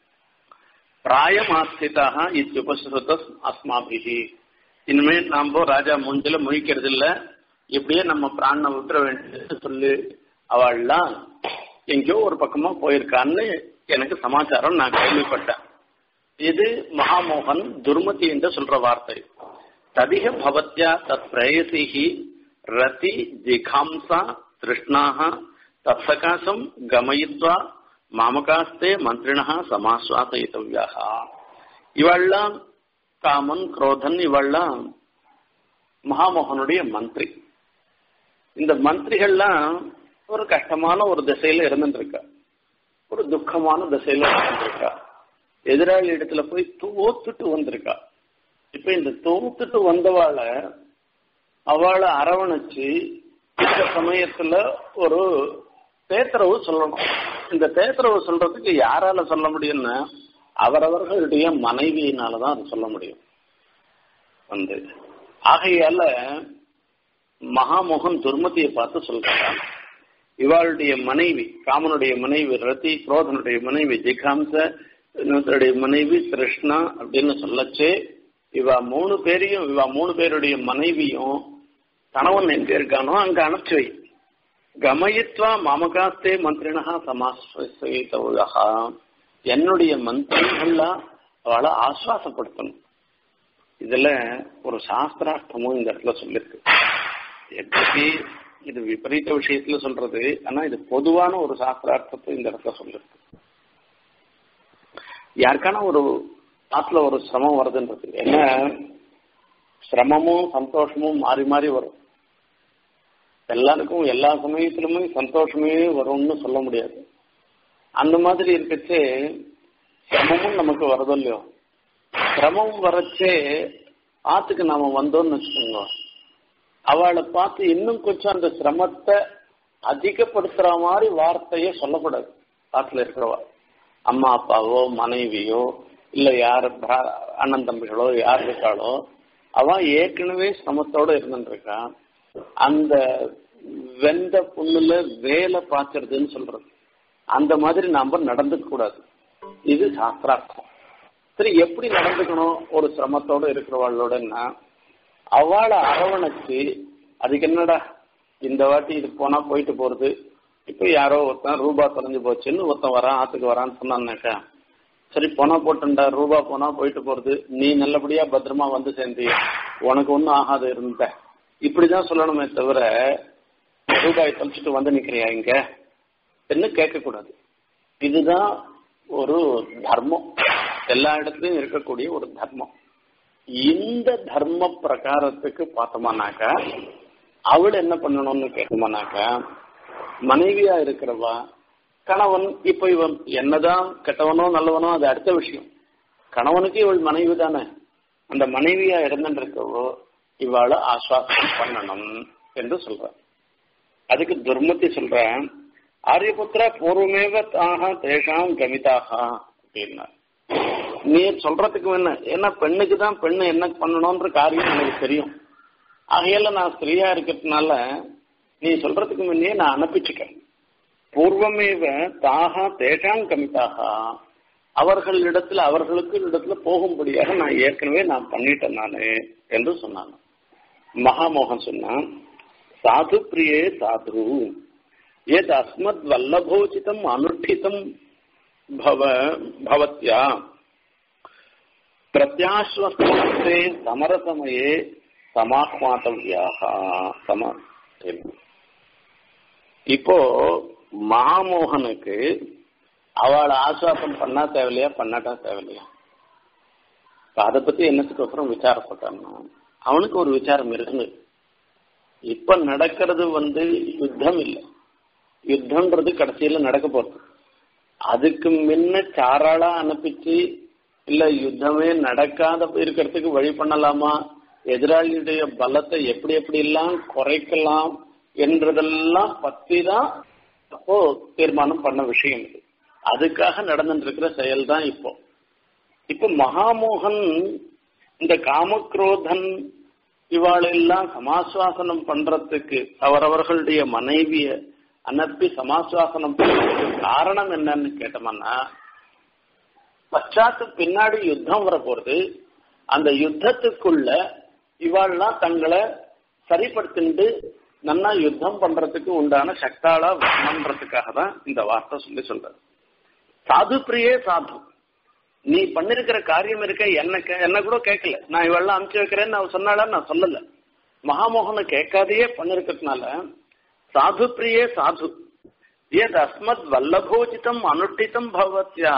பிராயமாஸ்திதாக இத்தியுபசுத அஸ்மாபிகி இனிமே நாம ராஜா மூஞ்சில முழிக்கிறது இல்ல இப்படியே நம்ம பிராணனை விட்டுற வேண்டியது சொல்லி அவள்லாம் எங்கேயோ ஒரு பக்கமா போயிருக்கான்னு எனக்கு சமாச்சாரம் நான் கேள்விப்பட்டேன் இது மகாமோகன் துர்மதி என்று சொல்ற வார்த்தை ததிக பவத்யா தத் பிரயசிஹி ரதி ஜிகாம்சா திருஷ்ணாக தத்சகாசம் கமயித்வா மாமகாஸ்தே மந்திரிணா சமாஸ்வாசயித்தவியாக இவெல்லாம் காமன் குரோதன் இவெல்லாம் மகாமோகனுடைய மந்திரி இந்த மந்திரிகள்லாம் ஒரு கஷ்டமான ஒரு திசையில இருந்துருக்கா ஒரு துக்கமான திசையில இருந்துருக்கா எதிராளி இடத்துல போய் தோத்துட்டு வந்திருக்கா இப்ப இந்த தோத்துட்டு வந்தவாளை அவளை அரவணைச்சு இந்த சமயத்துல ஒரு தேத்தரவு சொல்லணும் இந்த தேத்தரவு சொல்றதுக்கு யாரால சொல்ல முடியும்னா அவரவர்களுடைய மனைவியினாலதான் அது சொல்ல முடியும் வந்து ஆகையால மகாமோகன் துர்மதியை பார்த்து சொல்றாங்க இவாளுடைய மனைவி காமனுடைய மனைவி ரதி குரோதனுடைய மனைவி ஜிகாம்ச இன்னொருத்தருடைய மனைவி கிருஷ்ணா அப்படின்னு சொல்லச்சே இவா மூணு பேரையும் இவா மூணு பேருடைய மனைவியும் கணவன் எங்க இருக்கானோ அங்க அனுப்பிச்சு வை கமயித்வா மமகாஸ்தே மந்திரினா சமாஸ்வா என்னுடைய மந்திரிகள்லாம் அவளை ஆஸ்வாசப்படுத்தணும் இதுல ஒரு சாஸ்திரார்த்தமும் இந்த இடத்துல சொல்லிருக்கு எப்படி இது விபரீத விஷயத்துல சொல்றது ஆனா இது பொதுவான ஒரு சாஸ்திரார்த்தத்தை இந்த இடத்துல சொல்லிருக்கு யாருக்கான ஒரு ஆத்துல ஒரு சிரமம் வருதுன்றது என்ன சிரமமும் சந்தோஷமும் மாறி மாறி வரும் எல்லாருக்கும் எல்லா சமயத்திலுமே சந்தோஷமே வரும்னு சொல்ல முடியாது அந்த மாதிரி இருக்கச்சே சிரமமும் நமக்கு வரதோ இல்லையோ சிரமம் வரச்சே ஆத்துக்கு நாம வந்தோம்னு வச்சுக்கோங்க அவளை பார்த்து இன்னும் கொஞ்சம் அந்த சிரமத்தை அதிகப்படுத்துற மாதிரி வார்த்தைய சொல்லக்கூடாது ஆத்துல இருக்கிறவா அம்மா அப்பாவோ மனைவியோ இல்ல யார் அண்ணன் தம்பிகளோ யார் இருக்காளோ அவன் ஏற்கனவே சிரமத்தோட இருந்துருக்கா அந்த வெந்த புண்ணுல வேலை பாய்ச்சறதுன்னு சொல்றது அந்த மாதிரி நாம நடந்துக்க கூடாது இது சாஸ்திரார்த்தம் சரி எப்படி நடந்துக்கணும் ஒரு சிரமத்தோட இருக்கிறவாளோடன்னா அவளை அரவணைச்சு அதுக்கு என்னடா இந்த வாட்டி இது போனா போயிட்டு போறது இப்ப யாரோ ஒருத்தன் ரூபா தொலைஞ்சு போச்சுன்னு ஒருத்தன் வரான் ஆத்துக்கு வரான்னு சொன்னான்னாக்கா சரி போனா போட்டுண்டா ரூபா போனா போயிட்டு போறது நீ நல்லபடியா பத்திரமா வந்து சேர்ந்தி உனக்கு ஒன்றும் ஆகாது இருந்த இப்படிதான் சொல்லணுமே தவிர ரூபாய் தொலைச்சிட்டு வந்து நிக்கிறியா இங்க என்ன கேட்கக்கூடாது இதுதான் ஒரு தர்மம் எல்லா இடத்துலயும் இருக்கக்கூடிய ஒரு தர்மம் இந்த தர்ம பிரகாரத்துக்கு பார்த்தோமானாக்கா அவள் என்ன பண்ணணும்னு கேட்டோமானாக்கா மனைவியா இருக்கிறவா கணவன் இப்ப இவன் என்னதான் கெட்டவனோ நல்லவனோ அது அடுத்த விஷயம் கணவனுக்கு இவள் மனைவி தானே அந்த மனைவியா இருந்துருக்கவோ இவாளை ஆஸ்வாசனம் பண்ணணும் என்று சொல்ற அதுக்கு துர்மதி சொல்றேன் ஆரியபுத்திர பூர்வமேவ தாக தேஷாம் கமிதாக அப்படின்னா நீ சொல்றதுக்கு என்ன ஏன்னா பெண்ணுக்கு தான் பெண்ணு என்ன பண்ணணும்ன்ற காரியம் எனக்கு தெரியும் ஆகையால நான் ஸ்திரீயா இருக்கிறதுனால நீ சொல்றதுக்கு முன்னே நான் அனுப்பிச்சுக்கேன் பூர்வமேவ தாக தேஷாம் கமிதாக அவர்கள் இடத்துல அவர்களுக்கு இடத்துல போகும்படியாக நான் ஏற்கனவே நான் பண்ணிட்டேன் நானு என்று சொன்னான் மகாமோகன் சொன்னான் சாது பிரியே சாது ஏத் அஸ்மத் வல்லபோச்சிதம் அனுஷ்டிதம் பவ பவத்யா பிரத்யாஸ்வஸ்தே சமரசமயே சமாஹ்மாத்தவியாக சம இப்போ மகாமோகனுக்கு அவளை ஆசுவாசம் பண்ணா தேவையில்லையா பண்ணாட்டா தேவையில்லையா அதை பத்தி என்னத்துக்கு அப்புறம் விசாரப்பட்டான்னா அவனுக்கு ஒரு விசாரம் இருக்குது இப்ப நடக்கிறது வந்து யுத்தம் இல்லை யுத்தம்ன்றது கடைசியில நடக்க போறது அதுக்கு முன்ன சாராளா அனுப்பிச்சு இல்ல யுத்தமே நடக்காத இருக்கிறதுக்கு வழி பண்ணலாமா எதிராளியுடைய பலத்தை எப்படி எப்படி எல்லாம் குறைக்கலாம் என்றதெல்லாம் பத்தி தான் அப்போ தீர்மானம் பண்ண விஷயம் இது அதுக்காக நடந்துட்டு இருக்கிற செயல் தான் இப்போ இப்ப மகாமோகன் இந்த காமக்ரோதன் இவாளெல்லாம் சமாசுவாசனம் பண்றதுக்கு அவரவர்களுடைய மனைவிய அனுப்பி சமாசுவாசனம் பண்றதுக்கு காரணம் என்னன்னு கேட்டோம்னா பச்சாத்து பின்னாடி யுத்தம் வர போறது அந்த யுத்தத்துக்குள்ள இவாள்லாம் தங்களை சரிப்படுத்திட்டு நன்னா யுத்தம் பண்றதுக்கு உண்டான சக்தாளா வரணுன்றதுக்காக தான் இந்த வார்த்தை சொல்லி சொல்றது சாது பிரியே சாது நீ பண்ணிருக்கிற காரியம் இருக்க என்ன என்ன கூட கேட்கல நான் இவெல்லாம் அனுப்பிச்சு வைக்கிறேன்னு அவன் சொன்னால நான் சொல்லல மகாமோகனை கேட்காதையே பண்ணிருக்கிறதுனால சாது பிரியே சாது ஏத் அஸ்மத் வல்லபோஜிதம் அனுஷ்டிதம் பவத்யா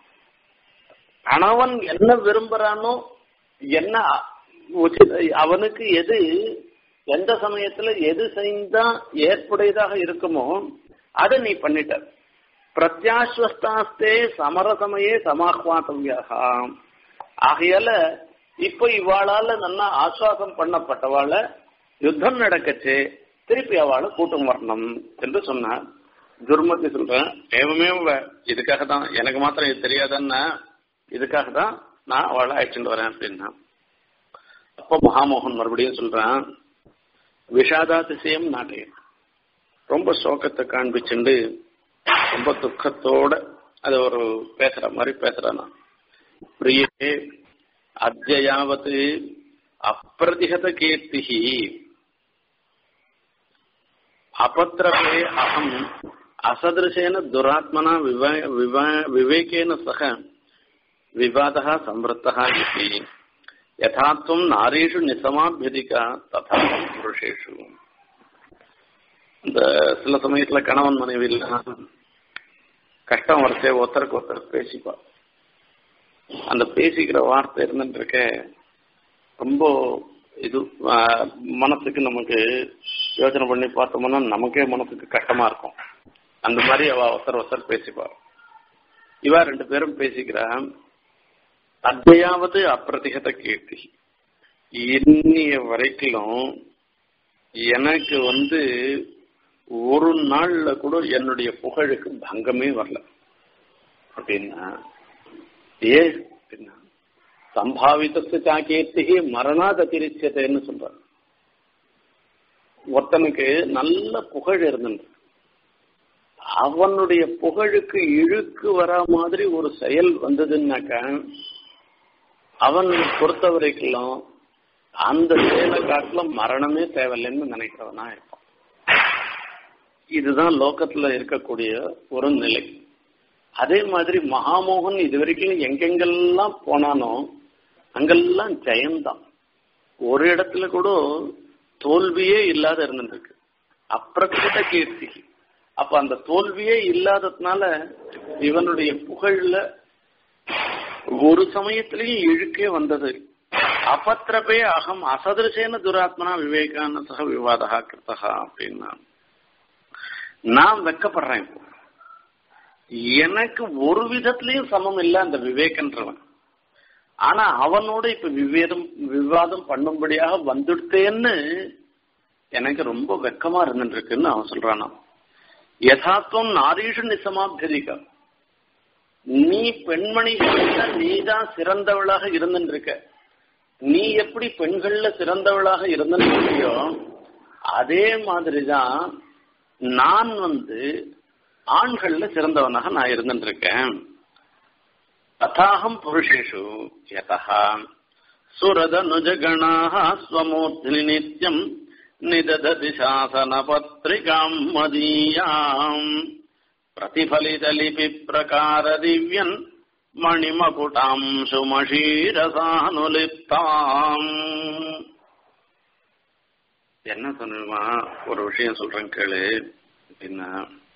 கணவன் என்ன விரும்புறானோ என்ன அவனுக்கு எது எந்த சமயத்துல எது செய்தா ஏற்புடையதாக இருக்குமோ அதை நீ பண்ணிட்ட பிரத்யாஸ்வஸ்தாஸ்தே சமரசமயே சமாஹ்வாத்தவியாக ஆகையால இப்ப இவாளால நல்லா ஆஸ்வாசம் பண்ணப்பட்டவாள யுத்தம் நடக்கச்சு திருப்பி அவளை கூட்டம் வரணும் என்று சொன்னார் துர்மதி சொல்றேன் ஏவமே இதுக்காக தான் எனக்கு மாத்திரம் இது தெரியாதன்னா இதுக்காக தான் நான் அவளை அழைச்சிட்டு வரேன் அப்படின்னா அப்போ மகாமோகன் மறுபடியும் சொல்றான் விஷாதாதிசயம் நாட்டையும் ரொம்ப சோகத்தை காண்பிச்சுண்டு ரொம்ப துக்கத்தோட அது ஒரு பேசுற மாதிரி பேசுறான் பிரியே அத்தியாவத் அப்பிரதிகத கீர்த்தி அபத்திரமே அகம் அசதிருஷேன துராத்மனா விவேகேன சக விவாத சம்பிருத்தா இது யதாத்வம் நாரீஷு நிசமாபியதிகா ததா புருஷேஷு இந்த சில சமயத்துல கணவன் மனைவி கஷ்டம் வரச்சே ஒருத்தருக்கு ஒருத்தர் பேசிப்பா அந்த பேசிக்கிற வார்த்தை இருந்துட்டு இருக்க ரொம்ப இது மனசுக்கு நமக்கு யோசனை பண்ணி பார்த்தோம்னா நமக்கே மனசுக்கு கஷ்டமா இருக்கும் அந்த மாதிரி அவ ஒருத்தர் ஒருத்தர் பேசிப்பா இவா ரெண்டு பேரும் பேசிக்கிறா அத்தையாவது அப்பிரதிகத கீர்த்தி இன்னிய வரைக்கும் எனக்கு வந்து ஒரு நாள்ல கூட என்னுடைய புகழுக்கு பங்கமே வரல அப்படின்னா ஏ அப்படின்னா சம்பாவிதத்து கீர்த்திகி மரணாத் அதிரிச்சதைன்னு சொல்றாங்க ஒருத்தனுக்கு நல்ல புகழ் இருந்துட்டு அவனுடைய புகழுக்கு இழுக்கு வர மாதிரி ஒரு செயல் வந்ததுன்னாக்க அவன் பொறுத்த வரைக்கும் அந்த செயலை காட்டிலும் மரணமே தேவையில்லைன்னு நினைக்கிறவனா இருப்பான் இதுதான் லோகத்துல இருக்கக்கூடிய ஒரு நிலை அதே மாதிரி மகாமோகன் இது வரைக்கும் எங்கெங்கெல்லாம் போனானோ அங்கெல்லாம் ஜெயம்தான் ஒரு இடத்துல கூட தோல்வியே இல்லாத இருந்துருக்கு அப்பிரகிருத கீர்த்தி அப்ப அந்த தோல்வியே இல்லாததுனால இவனுடைய புகழ்ல ஒரு சமயத்திலையும் இழுக்கே வந்தது அபத்திரபே அகம் அசதிருஷேன துராத்மனா விவேகான சக விவாதா கிருத்தகா அப்படின்னா நான் வெக்கப்படுறேன் இப்போ எனக்கு ஒரு விதத்திலையும் சமம் இல்லை அந்த விவேகன்றவன் ஆனா அவனோட இப்ப விவேதம் விவாதம் பண்ணும்படியாக வந்துடுத்தேன்னு எனக்கு ரொம்ப வெக்கமா இருந்துட்டு இருக்குன்னு அவன் சொல்றானா யதார்த்தம் நாரீஷு நிசமாபியதிக்க நீ பெண்மணிகள்ல நீதான் சிறந்தவளாக இருந்துட்டு இருக்க நீ எப்படி பெண்கள்ல சிறந்தவளாக இருந்திருக்கியோ அதே மாதிரிதான் நான் வந்து ஆண்கள்ல சிறந்தவனாக நான் இருந்துட்டு இருக்கேன் ததாகம் புருஷேஷு யதா சுரதனுஜகணாः ஸ்வமூர்த்தினி நித்யம் நிதததி சாசனபத்ரிகாம் மதீயாம் प्रतिफलितलिपि प्रकार दिव्यन् மணிமகுடாம்சுமஷீரசானுலிப்தாம் என்ன சொன்னா ஒரு விஷயம் சொல்றேன் கேளு அப்படின்னா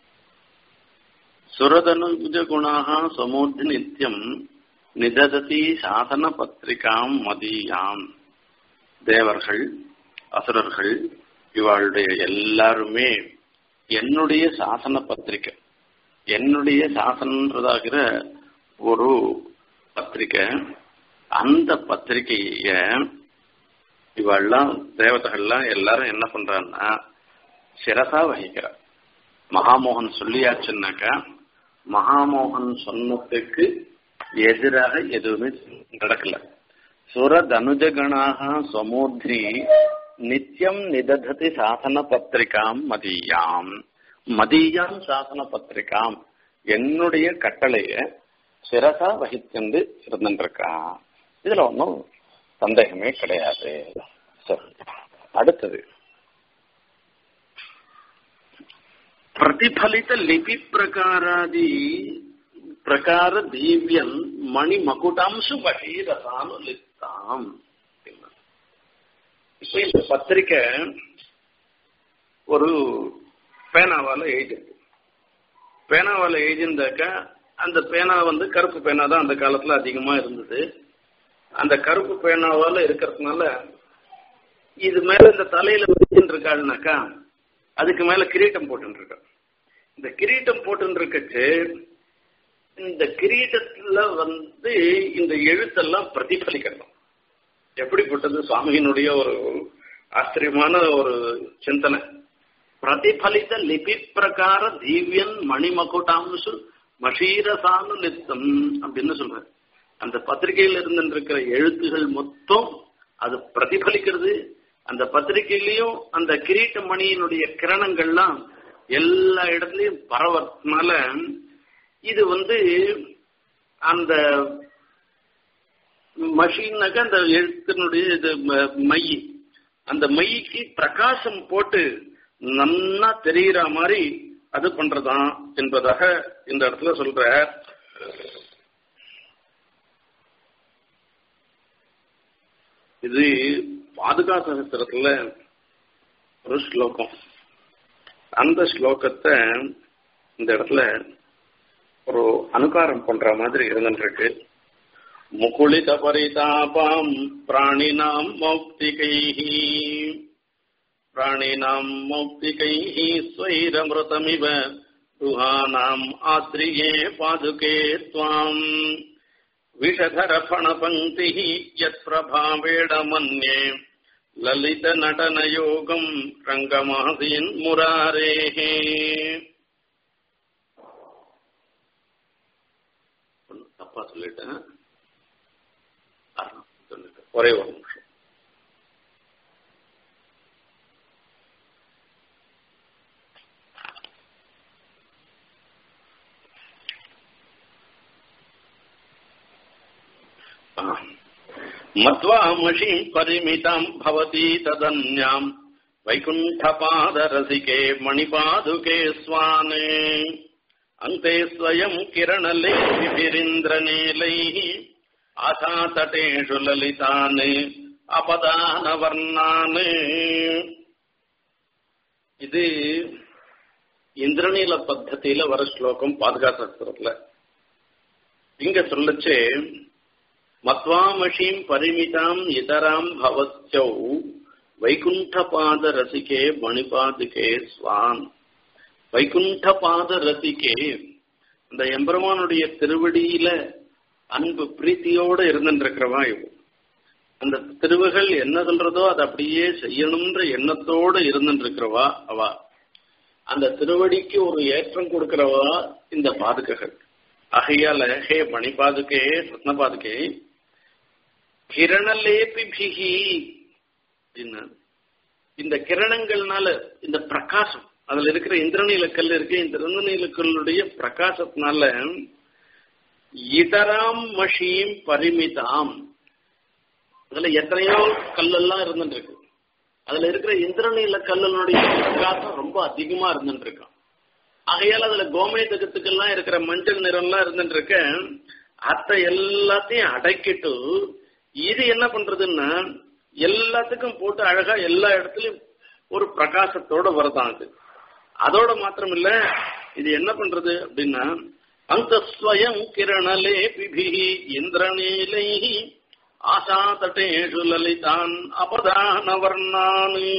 சுரதனுஜ குணாக சமூர்த்தி நித்தியம் நிதததி சாசன பத்திரிகாம் மதியாம் தேவர்கள் அசுரர்கள் இவளுடைய எல்லாருமே என்னுடைய சாசன பத்திரிகை என்னுடைய சாசனன்றதாகிற ஒரு பத்திரிகை அந்த பத்திரிகைய இவெல்லாம் தேவதைகள்லாம் எல்லாரும் என்ன பண்றான்னா சிரசா வகிக்கிற மகாமோகன் சொல்லியாச்சுன்னாக்கா மகாமோகன் சொன்னதுக்கு எதிராக எதுவுமே நடக்கல சுர தனுஜகணாக சமூர்த்தி நித்தியம் நிதததி சாசன பத்திரிகாம் மதியாம் மதியாம் சாசன பத்திரிகாம் என்னுடைய கட்டளைய சிரசா வகித்து இருந்துருக்கா இதுல ஒன்றும் சந்தேகமே கிடையாது சரி அடுத்தது பிரதிபலித்த லிபி பிரகாராதி பிரகார தீவியன் மணி மகுடாம்சு வகீரசானு லித்தாம் இப்ப இந்த பத்திரிக்கை ஒரு பேனாவால எழுதிருக்கு பேனாவால எழுதியிருந்தாக்க அந்த பேனா வந்து கருப்பு பேனா தான் அந்த காலத்துல அதிகமா இருந்தது அந்த கருப்பு பேனாவால இருக்கிறதுனால இது மேல இந்த தலையில வச்சுட்டு இருக்காருனாக்கா அதுக்கு மேல கிரீட்டம் போட்டு இருக்க இந்த கிரீட்டம் போட்டு இருக்கச்சு இந்த கிரீட்டத்துல வந்து இந்த எழுத்தெல்லாம் பிரதிபலிக்கணும் எப்படிப்பட்டது சுவாமியினுடைய ஒரு ஆச்சரியமான ஒரு சிந்தனை பிரதிபலித்த லிபி பிரகார தீவியன் மணிமகுடாம்சு மஷீரசானு நித்தம் அப்படின்னு சொல்ற அந்த பத்திரிகையில் இருந்திருக்கிற எழுத்துகள் மொத்தம் அது பிரதிபலிக்கிறது அந்த பத்திரிகையிலையும் அந்த கிரீட்ட மணியினுடைய கிரணங்கள்லாம் எல்லா இடத்துலயும் பரவறதுனால இது வந்து அந்த மஷின்னாக்க அந்த எழுத்தினுடைய இது மை அந்த மைக்கு பிரகாசம் போட்டு நன்னா தெரிகிற மாதிரி அது பண்றதான் என்பதாக இந்த இடத்துல சொல்ற இது பாதுகா சகஸ்திரத்துல ஒரு ஸ்லோகம் அந்த ஸ்லோகத்தை இந்த இடத்துல ஒரு அனுகாரம் பண்ற மாதிரி இருந்துருக்கு முகுளித பரிதாபாம் பிராணினாம் மௌக்திகைஹி பிராணினாம் மௌக்திகைஹி ஸ்வைரமிருதமிவ துஹானாம் ஆத்ரியே பாதுகே त्वाम् विषधरफणपङ्क्तिः यत्प्रभावेण मन्ये ललितनटनयोगम् रङ्गमासीन् मुरारेः தப்பா சொல்லிட்டேன் ஒரே ஒரு நிமிஷம் मत्वामषीम् परिमिताम् भवती तदन्याम् वैकुण्ठपादरसिके मणिपादुके स्वाने अन्ते स्वयम् किरणलेभिरिन्द्रनीलैः आशातटेषु ललितान् अपदानवर्णान् இது இந்திரநீல பத்தத்தில வர ஸ்லோகம் பாதுகாசாஸ்திரத்துல இங்க சொல்லச்சு மத்வாமஷீம் பரிமிதாம் இதராம் பவத்யௌ வைகுண்டபாத ரசிகே மணிபாதுகே ஸ்வான் வைகுண்டபாத ரசிகே அந்த எம்பெருமானுடைய திருவடியில அன்பு பிரீத்தியோட இருந்துருக்கிறவா இவ அந்த திருவுகள் என்ன சொல்றதோ அதை அப்படியே செய்யணும்ன்ற எண்ணத்தோடு இருந்துட்டு இருக்கிறவா அவ அந்த திருவடிக்கு ஒரு ஏற்றம் கொடுக்கிறவா இந்த பாதுகைகள் ஆகையால ஹே மணி பாதுகே ரத்ன பாதுகே கிரணலேபிபிகி அப்படின்னு இந்த கிரணங்கள்னால இந்த பிரகாசம் அதுல இருக்கிற இந்திரநீல கல் இருக்கு இந்த இந்திரநீல கல்லுடைய பிரகாசத்தினால இதராம் மஷியும் பரிமிதாம் அதுல எத்தனையோ கல்லெல்லாம் இருந்துட்டு இருக்கு அதுல இருக்கிற இந்திரநீல கல்லனுடைய பிரகாசம் ரொம்ப அதிகமா இருந்துட்டு இருக்கும் ஆகையால அதுல கோமேதகத்துக்கெல்லாம் இருக்கிற மஞ்சள் நிறம்லாம் இருந்துட்டு இருக்க அத்தை எல்லாத்தையும் அடக்கிட்டு இது என்ன பண்றதுன்னா எல்லாத்துக்கும் போட்டு அழகா எல்லா இடத்துலயும் ஒரு பிரகாசத்தோட வருதான் அது அதோட மாத்திரம் இல்ல இது என்ன பண்றது அப்படின்னா அந்த ஸ்வயம் கிரணலே பிபி இந்திரநீலை ஆசா தட்டேஷு லலிதான் அபதான வர்ணானி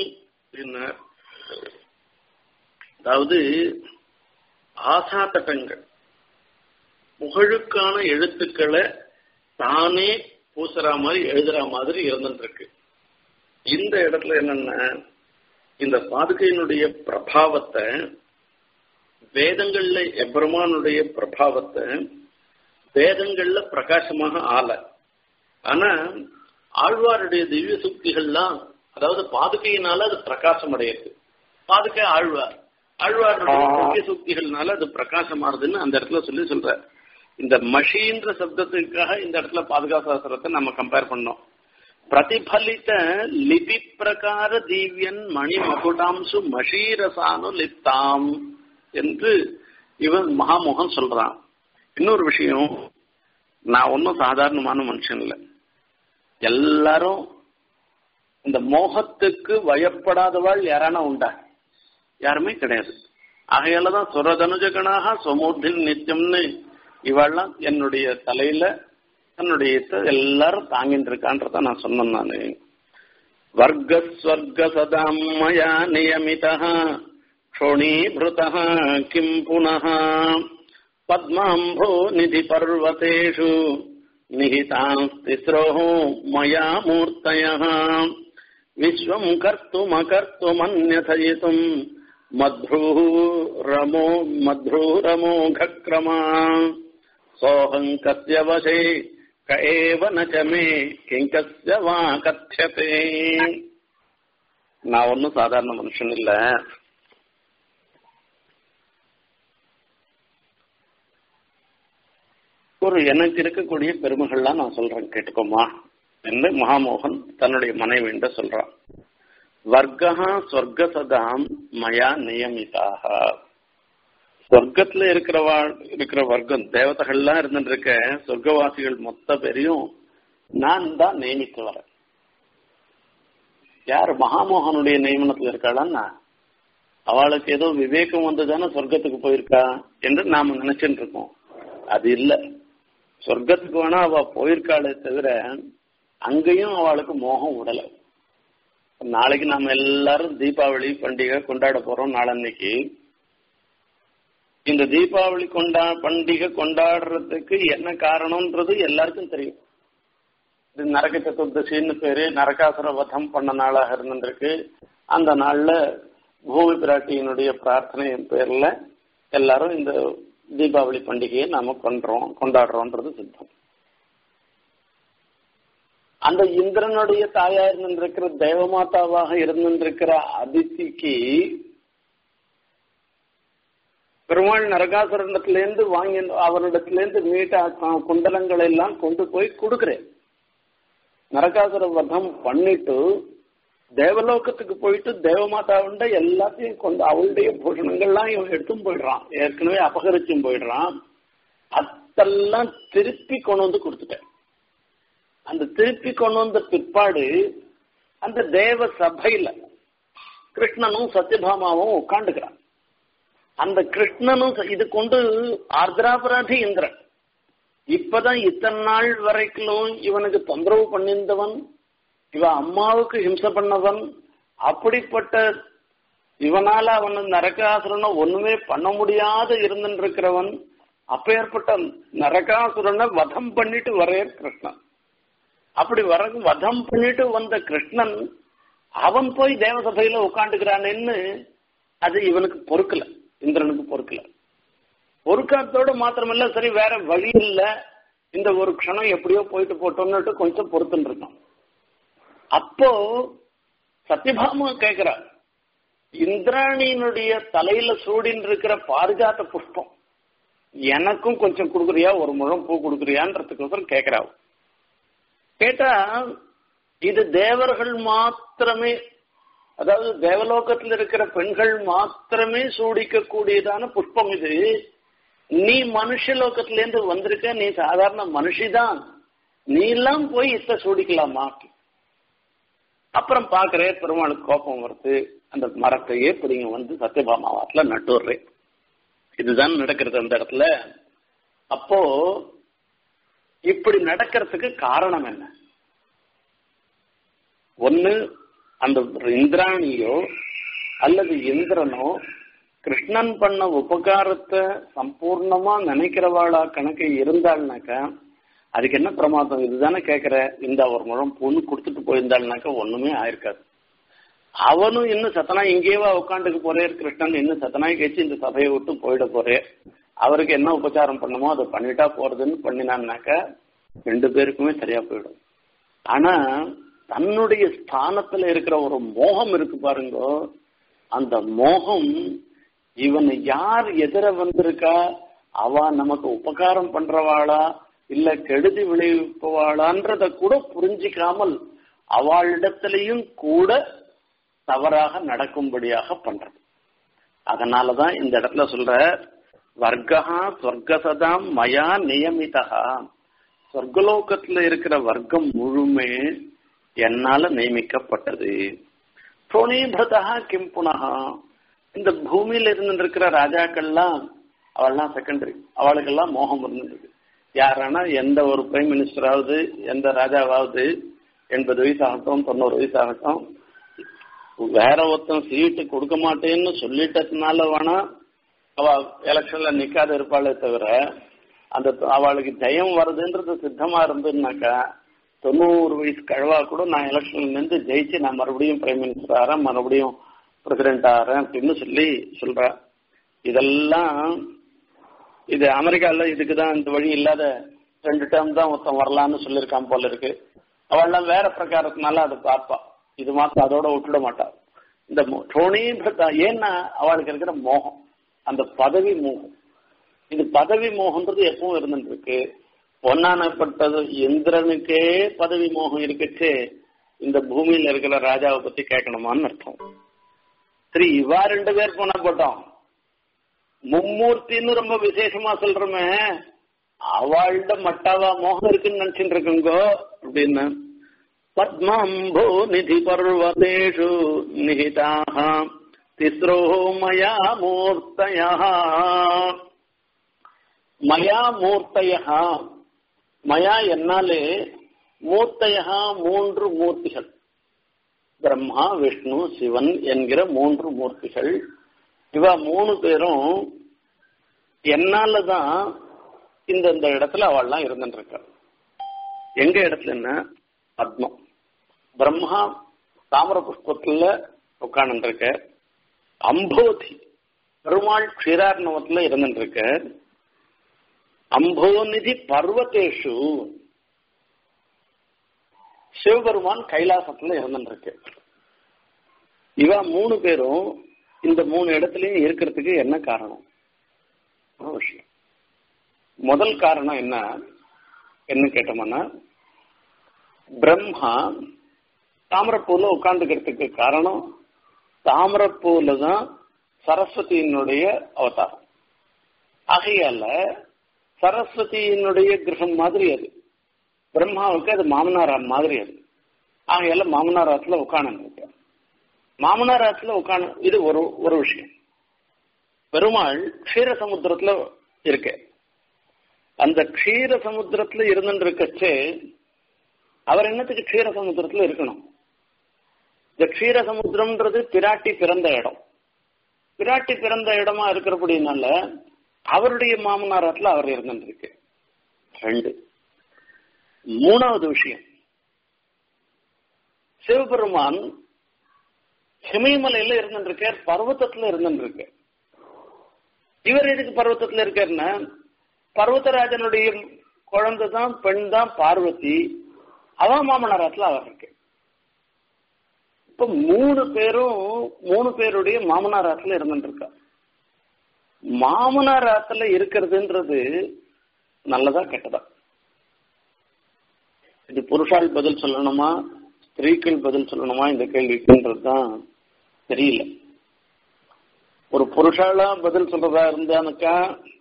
அதாவது ஆசா தட்டங்கள் புகழுக்கான எழுத்துக்களை தானே பூசுற மாதிரி எழுதுற மாதிரி இருந்துட்டு இருக்கு இந்த இடத்துல என்னன்னா இந்த பாதுகையினுடைய பிரபாவத்தை வேதங்கள்ல எப்ரமானுடைய பிரபாவத்தை வேதங்கள்ல பிரகாசமாக ஆல ஆனா ஆழ்வாருடைய திவ்ய சுக்திகள்லாம் அதாவது பாதுகையினால அது பிரகாசம் அடையுது பாதுகை ஆழ்வார் ஆழ்வாருடைய திவ்ய சுக்திகள்னால அது பிரகாசமாறுதுன்னு அந்த இடத்துல சொல்லி சொல்ற இந்த மஷின்ற சப்தத்துக்காக இந்த இடத்துல பாதுகாசாஸ்திரத்தை நம்ம கம்பேர் பண்ணோம் பிரதிபலித்த லிபி பிரகார தீவியன் மணி மகுடாம்சு மஷீரசானு லிப்தாம் என்று இவன் மகாமோகன் சொல்றான் இன்னொரு விஷயம் நான் ஒன்றும் சாதாரணமான மனுஷன் இல்லை எல்லாரும் இந்த மோகத்துக்கு வயப்படாதவாள் யாரானா உண்டா யாருமே கிடையாது ஆகையாலதான் சுரதனுஜகனாக சொமூர்த்தின் நித்தியம்னு இவாள்லாம் என்னுடைய தலையில தன்னுடைய எல்லாரும் தாங்கிட்டு இருக்கான்றத நான் சொன்னேன் நானு வர்க்க ஸ்வர்க சதாம் மயா நியமிதா க்ஷோணீபிருத கிம் புனः பத்மாம்போ நிதி பர்வதேஷு நிஹிதாஸ்திஸ்ரோः மயா மூர்த்தயः விஸ்வம் கர்த்துமகர்த்துமன்யதயித்தும் मध्रुरमो मध्रुरमोघक्रमा सोऽहम् कस्य वशे क एव न च मे किम् कस्य वा कथ्यते நான் ஒன்னும் சாதாரண மனுஷன் இல்ல ஒரு எனக்கு இருக்கக்கூடிய பெருமைகள்லாம் நான் சொல்றேன் கேட்டுக்கோமா என்று மகாமோகன் தன்னுடைய மனைவிண்ட சொல்றான் வர்க்கா சொர்க்க சதாம் மயா நியமிதாக சொர்க்கத்துல இருக்கிறவா இருக்கிற வர்க்கம் தேவதைகள்லாம் இருந்துட்டு இருக்க சொர்க்கவாசிகள் மொத்த பேரையும் நான் தான் நியமித்து வரேன் யார் மகாமோகனுடைய நியமனத்துல இருக்காளான்னா அவளுக்கு ஏதோ விவேகம் வந்துதானே சொர்க்கத்துக்கு போயிருக்கா என்று நாம நினைச்சுட்டு இருக்கோம் அது இல்ல சொர்க்கத்துக்கு வேணா அவ போயிருக்காளே தவிர அங்கேயும் அவளுக்கு மோகம் விடலை நாளைக்கு நம்ம எல்லாரும் தீபாவளி பண்டிகை கொண்டாட போறோம் நாளன்னைக்கு இந்த தீபாவளி கொண்டா பண்டிகை கொண்டாடுறதுக்கு என்ன காரணம்ன்றது எல்லாருக்கும் தெரியும் இது நரக சதுர்தசின்னு பேரு நரகாசுர வதம் பண்ண நாளாக இருந்திருக்கு அந்த நாள்ல பூமி பிராட்டியினுடைய பிரார்த்தனையின் பேர்ல எல்லாரும் இந்த தீபாவளி பண்டிகையை நாம கொன்றோம் கொண்டாடுறோம்ன்றது சித்தம் அந்த இந்திரனுடைய தாயா இருந்திருக்கிற தேவமாதாவாக இருந்திருக்கிற அதித்திக்கு பெருமாள் நரகாசுரனிடத்திலேருந்து வாங்கி அவரிடத்திலேருந்து மீட்ட குண்டலங்களை எல்லாம் கொண்டு போய் கொடுக்கிறேன் நரகாசுர வதம் பண்ணிட்டு தேவலோகத்துக்கு போயிட்டு தேவமாதாவுண்ட எல்லாத்தையும் கொண்டு அவளுடைய பூஷணங்கள்லாம் இவன் எடுத்தும் போயிடுறான் ஏற்கனவே அபகரிச்சும் போயிடுறான் அதெல்லாம் திருப்பி கொண்டு வந்து கொடுத்துட்டேன் அந்த திருப்பி கொண்டு வந்த பிற்பாடு அந்த தேவ சபையில கிருஷ்ணனும் சத்யபாமாவும் உட்காந்துக்கிறான் அந்த கிருஷ்ணனும் இது கொண்டு ஆர்திராபராதி இந்திரன் இப்பதான் இத்தனை நாள் வரைக்கும் இவனுக்கு தொந்தரவு பண்ணியிருந்தவன் இவன் அம்மாவுக்கு ஹிம்சை பண்ணவன் அப்படிப்பட்ட இவனால அவன் நரகாசுரனை ஒண்ணுமே பண்ண முடியாத இருந்துட்டு இருக்கிறவன் அப்பேற்பட்ட நரகாசுரனை வதம் பண்ணிட்டு வரைய கிருஷ்ணன் அப்படி வர வதம் பண்ணிட்டு வந்த கிருஷ்ணன் அவன் போய் தேவசபையில உட்காந்துக்கிறானேன்னு அது இவனுக்கு பொறுக்கல இந்திரனுக்கு பொறுக்கல பொறுக்காத்தோட மாத்திரமல்ல சரி வேற வழி இல்ல இந்த ஒரு க்ஷணம் எப்படியோ போயிட்டு போட்டோம்னுட்டு கொஞ்சம் பொறுத்துன்னு இருக்கான் அப்போ சத்யபாமா கேக்குறா இந்திராணியினுடைய தலையில சூடின்னு இருக்கிற பாரிஜாத புஷ்பம் எனக்கும் கொஞ்சம் கொடுக்குறியா ஒரு முழம் பூ கொடுக்குறியான்றதுக்கோசரம் கேக்குறா கேட்டா இது தேவர்கள் மாத்திரமே அதாவது தேவலோகத்தில் இருக்கிற பெண்கள் மாத்திரமே சூடிக்க கூடியதான புஷ்பம் இது நீ மனுஷலோகத்திலேருந்து வந்திருக்க நீ சாதாரண மனுஷிதான் நீ எல்லாம் போய் இத்த சூடிக்கலாமா அப்புறம் பாக்குறேன் பெருமாளுக்கு கோபம் வருது அந்த மரத்தையே பிடிங்க வந்து சத்யபாமாவாத்துல நட்டுடுறேன் இதுதான் நடக்கிறது அந்த இடத்துல அப்போ இப்படி நடக்கிறதுக்கு காரணம் என்ன ஒன்னு அந்த இந்திராணியோ அல்லது இந்திரனோ கிருஷ்ணன் பண்ண உபகாரத்தை சம்பூர்ணமா நினைக்கிறவாளா கணக்கு இருந்தாள்னாக்கா அதுக்கு என்ன பிரமாதம் இதுதானே கேட்கிற இந்த ஒரு முழம் பொண்ணு கொடுத்துட்டு போயிருந்தாள்னாக்கா ஒண்ணுமே ஆயிருக்காது அவனும் இன்னும் சத்தனா இங்கேவா உட்காந்துக்கு போறே கிருஷ்ணன் இன்னும் சத்தனாய் கழிச்சு இந்த சபையை விட்டு போயிட போறே அவருக்கு என்ன உபச்சாரம் பண்ணுமோ அதை பண்ணிட்டா போறதுன்னு பண்ணினான்னாக்கா ரெண்டு பேருக்குமே சரியா போயிடும் ஆனா தன்னுடைய ஸ்தானத்துல இருக்கிற ஒரு மோகம் இருக்கு பாருங்க அந்த மோகம் இவனை யார் எதிர வந்திருக்கா அவ நமக்கு உபகாரம் பண்றவாளா இல்ல கெடுதி விளைவிப்பவாளான்றத கூட புரிஞ்சிக்காமல் அவளிடத்திலையும் கூட தவறாக நடக்கும்படியாக பண்றது அதனாலதான் இந்த இடத்துல சொல்ற வர்க்கா சொர்க்கசதாம் மயா நியமிதா சொர்க்கலோகத்துல இருக்கிற வர்க்கம் முழுமே என்னால நியமிக்கப்பட்டது புரோணீபிரதா கிம் புனகா இந்த பூமியில இருந்து இருக்கிற ராஜாக்கள்லாம் அவள்லாம் செகண்டரி அவளுக்கெல்லாம் மோகம் இருந்துருக்கு யாரானா எந்த ஒரு பிரைம் மினிஸ்டராவது எந்த ராஜாவாவது எண்பது வயசு ஆகட்டும் தொண்ணூறு வயசு ஆகட்டும் வேற ஒருத்தன் சீட்டு கொடுக்க மாட்டேன்னு சொல்லிட்டதுனால வேணா அவ எலெக்ஷன்ல நிக்காத இருப்பாளே தவிர அந்த அவளுக்கு ஜெயம் வருதுன்றது சித்தமா இருந்துன்னாக்கா தொண்ணூறு வயசு கழுவா கூட நான் எலெக்ஷன்ல நின்று ஜெயிச்சு நான் மறுபடியும் பிரைம் மினிஸ்டர் ஆறேன் மறுபடியும் பிரசிடென்ட் ஆறேன் அப்படின்னு சொல்லி சொல்றேன் இதெல்லாம் இது அமெரிக்கால இதுக்கு தான் இந்த வழி இல்லாத ரெண்டு டேர்ம் தான் ஒருத்தன் வரலான்னு சொல்லியிருக்கான் போல இருக்கு அவள்லாம் வேற பிரகாரத்தினால அதை பார்ப்பா இது மாத்திரம் அதோட விட்டுட மாட்டா இந்த டோனி பிரதா ஏன்னா அவளுக்கு இருக்கிற மோகம் அந்த பதவி மோகம் இது பதவி மோகன்றது எப்பவும் இருந்துட்டு இருக்கு பொன்னானப்பட்டது இந்திரனுக்கே பதவி மோகம் இருக்குச்சு இந்த பூமியில இருக்கிற ராஜாவை பத்தி கேட்கணுமான்னு அர்த்தம் சரி இவா ரெண்டு பேர் போனா போட்டோம் மும்மூர்த்தின்னு ரொம்ப விசேஷமா சொல்றோமே அவள்கிட்ட மட்டாவா மோகம் இருக்குன்னு நினைச்சுட்டு இருக்குங்கோ அப்படின்னு பத்மம்போ நிதி பர்வதேஷு நிகிதாக திஸ்ரோ மயா மூர்த்தய மயா மூர்த்தய மயா என்னாலே மூர்த்தய மூன்று மூர்த்திகள் பிரம்மா விஷ்ணு சிவன் என்கிற மூன்று மூர்த்திகள் இவ மூணு பேரும் என்னாலதான் இந்த இந்த இடத்துல அவள்லாம் இருந்துட்டு இருக்கா எங்க இடத்துலன்னா பத்மம் பிரம்மா தாமர புஷ்பத்துல உட்கார்ந்து இருக்க அம்போதி பெருமாள் க்ஷீரார்ணவத்துல இருந்துட்டு இருக்க அம்போநிதி பர்வதேஷு சிவபெருமான் கைலாசத்துல இருந்துட்டு இருக்கு இவ மூணு பேரும் இந்த மூணு இடத்துலயும் இருக்கிறதுக்கு என்ன காரணம் ஒரு விஷயம் முதல் காரணம் என்ன என்ன கேட்டோம்னா பிரம்மா தாமரப்பூல உட்கார்ந்துக்கிறதுக்கு காரணம் தாமரப்பூல தான் சரஸ்வதியினுடைய அவதாரம் ஆகையால சரஸ்வதியினுடைய கிரகம் மாதிரி அது பிரம்மாவுக்கு அது மாமனாரான் மாதிரி அது ஆகையால மாமனாராத்துல உட்கார்ந்து இருக்க மாமனாராத்துல உட்காந்து இது ஒரு ஒரு விஷயம் பெருமாள் க்ஷீர சமுத்திரத்துல இருக்க அந்த க்ஷீர சமுத்திரத்துல இருந்துட்டு இருக்கச்சே அவர் என்னத்துக்கு க்ஷீர சமுத்திரத்துல இருக்கணும் இந்த க்ஷீர சமுத்திரம்ன்றது பிராட்டி பிறந்த இடம் பிராட்டி பிறந்த இடமா இருக்கிறபடினால அவருடைய மாமனாரத்துல அவர் இருந்துட்டு இருக்கு ரெண்டு மூணாவது விஷயம் சிவபெருமான் ஹிமயமலையில இருந்துருக்கார் பர்வத்தத்துல இருந்துருக்கு இவர் எதுக்கு பர்வத்தத்துல இருக்காருன்னா பர்வதராஜனுடைய குழந்தை தான் பெண் தான் பார்வதி அவன் மாமனாராத்துல அவர் இருக்கு இப்ப மூணு பேரும் மூணு பேருடைய மாமனாராத்துல இருந்துருக்கா மாமனாராத்துல இருக்கிறதுன்றது நல்லதா கெட்டதா இது புருஷால் பதில் சொல்லணுமா ஸ்திரீக்கள் பதில் சொல்லணுமா இந்த கேள்விக்குன்றது தான் தெரியல ஒரு புருஷாலா பதில் சொல்றதா இருந்தானுக்கா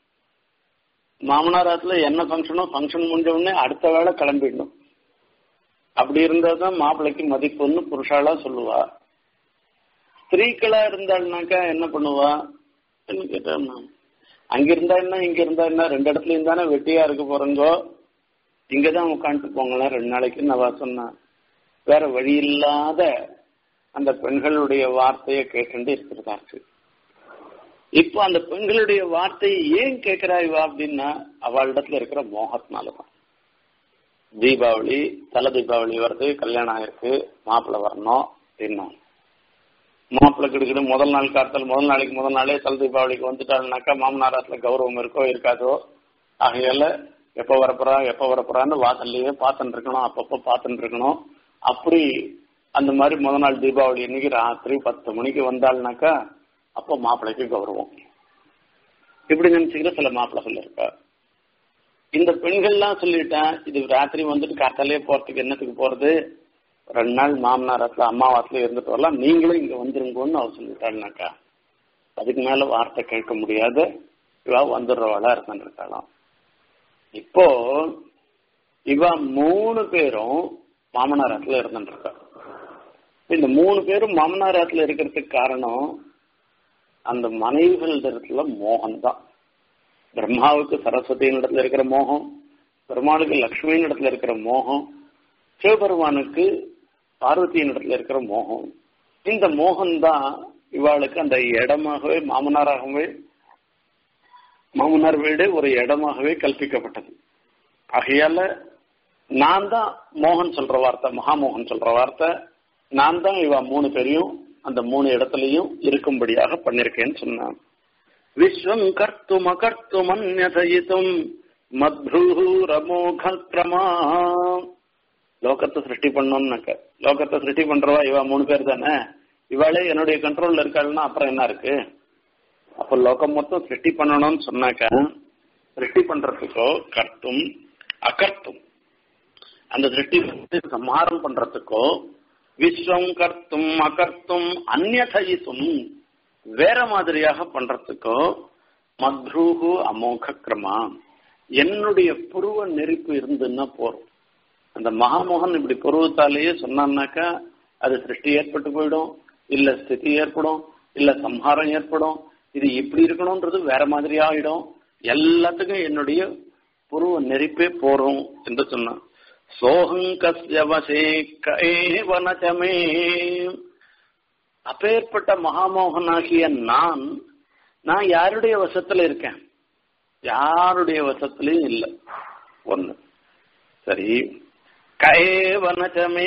மாமனாராத்துல என்ன ஃபங்க்ஷனோ ஃபங்க்ஷன் முடிஞ்ச உடனே அடுத்த வேளை கிளம்பிடணும் அப்படி இருந்தா தான் மாப்பிள்ளைக்கு மதிப்புன்னு புருஷாலா சொல்லுவா ஸ்திரீக்களா இருந்தாள்னாக்கா என்ன பண்ணுவா கேட்டா அங்க இருந்தா என்ன இங்க இருந்தா என்ன ரெண்டு இடத்துலயும் தானே வெட்டியா இருக்க போறங்கோ இங்கதான் உட்காந்துட்டு போங்களேன் ரெண்டு நாளைக்கு நான் சொன்னேன் வேற வழி இல்லாத அந்த பெண்களுடைய வார்த்தையை கேட்டுட்டு இருக்கிறதாச்சு இப்போ அந்த பெண்களுடைய வார்த்தையை ஏன் கேட்கிறாய்வா அப்படின்னா அவளிடத்துல இருக்கிற மோகத்தினாலதான் தீபாவளி தலை தீபாவளி வருது கல்யாணம் ஆயிருக்கு மாப்பிள்ளை வரணும் அப்படின்னா மாப்பிள்ளை கிடுக்கிட்டு முதல் நாள் காத்தல் முதல் நாளைக்கு முதல் நாளே தலை தீபாவளிக்கு வந்துட்டாள்னாக்கா மாமனாரத்துல கௌரவம் இருக்கோ இருக்காதோ ஆகையால எப்போ வரப்போறா எப்போ வரப்போறான்னு வாசல்லையே பார்த்துட்டு இருக்கணும் அப்பப்போ பார்த்துட்டு இருக்கணும் அப்படி அந்த மாதிரி முதல் நாள் தீபாவளி இன்னைக்கு ராத்திரி பத்து மணிக்கு வந்தாள்னாக்கா அப்போ மாப்பிள்ளைக்கு கௌரவம் இப்படி நினைச்சுக்கிற சில மாப்பிள்ளைகள் இருக்கா இந்த பெண்கள்லாம் சொல்லிட்டேன் இது ராத்திரி வந்துட்டு காத்தாலே போறதுக்கு என்னத்துக்கு போறது ரெண்டு நாள் மாமனாரத்துல அம்மாவாத்துல இருந்துட்டு வரலாம் நீங்களும் இங்க வந்துருங்கன்னு அவர் சொல்லிட்டாள்னாக்கா அதுக்கு மேல வார்த்தை கேட்க முடியாத இவா வந்துடுறவாளா இருக்காளாம் இப்போ இவ மூணு பேரும் மாமனாரத்துல இருந்துட்டு இருக்கா இந்த மூணு பேரும் மாமனாரத்துல இருக்கிறதுக்கு காரணம் அந்த மனைவிகள் இடத்துல மோகம் தான் பிரம்மாவுக்கு சரஸ்வதியின் இடத்துல இருக்கிற மோகம் பெருமாளுக்கு லக்ஷ்மியின் இடத்துல இருக்கிற மோகம் சிவபெருமானுக்கு பார்வதியின் இடத்துல இருக்கிற மோகம் இந்த மோகம் தான் இவாளுக்கு அந்த இடமாகவே மாமனாராகவே மாமனார் வீடு ஒரு இடமாகவே கல்பிக்கப்பட்டது ஆகையால நான் தான் மோகன் சொல்ற வார்த்தை மகாமோகன் சொல்ற வார்த்தை நான் தான் இவ மூணு பேரையும் அந்த மூணு இடத்துலயும் இருக்கும்படியாக பண்ணிருக்கேன்னு சொன்னான் விஸ்வம் கர்த்தும் அகர்த்தும் அந்நதயித்தும் மத்ரூரமோகிரமா லோகத்தை சிருஷ்டி பண்ணோம்னாக்க லோகத்தை சிருஷ்டி பண்றவா இவ மூணு பேர் தானே இவாளே என்னுடைய கண்ட்ரோல்ல இருக்காள்னா அப்புறம் என்ன இருக்கு அப்ப லோகம் மொத்தம் சிருஷ்டி பண்ணணும்னு சொன்னாக்க சிருஷ்டி பண்றதுக்கோ கர்த்தும் அகர்த்தும் அந்த சிருஷ்டி சம்ஹாரம் பண்றதுக்கோ விஸ்வம் கர்த்தும் அகர்த்தும் அந்நதயித்தும் வேற மாதிரியாக பண்றதுக்கோ மத்ரூகு அமோக கிரமா என்னுடைய புருவ நெருப்பு இருந்துன்னா போறோம் அந்த மகாமோகன் இப்படி புருவத்தாலேயே சொன்னான்னாக்கா அது சிருஷ்டி ஏற்பட்டு போயிடும் இல்ல ஸ்திதி ஏற்படும் இல்ல சம்ஹாரம் ஏற்படும் இது இப்படி இருக்கணும்ன்றது வேற மாதிரி ஆயிடும் எல்லாத்துக்கும் என்னுடைய புருவ நெருப்பே போறோம் என்று சொன்னான் சோகங்கஸ்ய வசே கைவனச்சமே அப்பேற்பட்ட மகாமோகனாகிய நான் நான் யாருடைய வசத்துல இருக்கேன் யாருடைய வசத்திலையும் இல்லை ஒண்ணு சரி கைவனச்சமே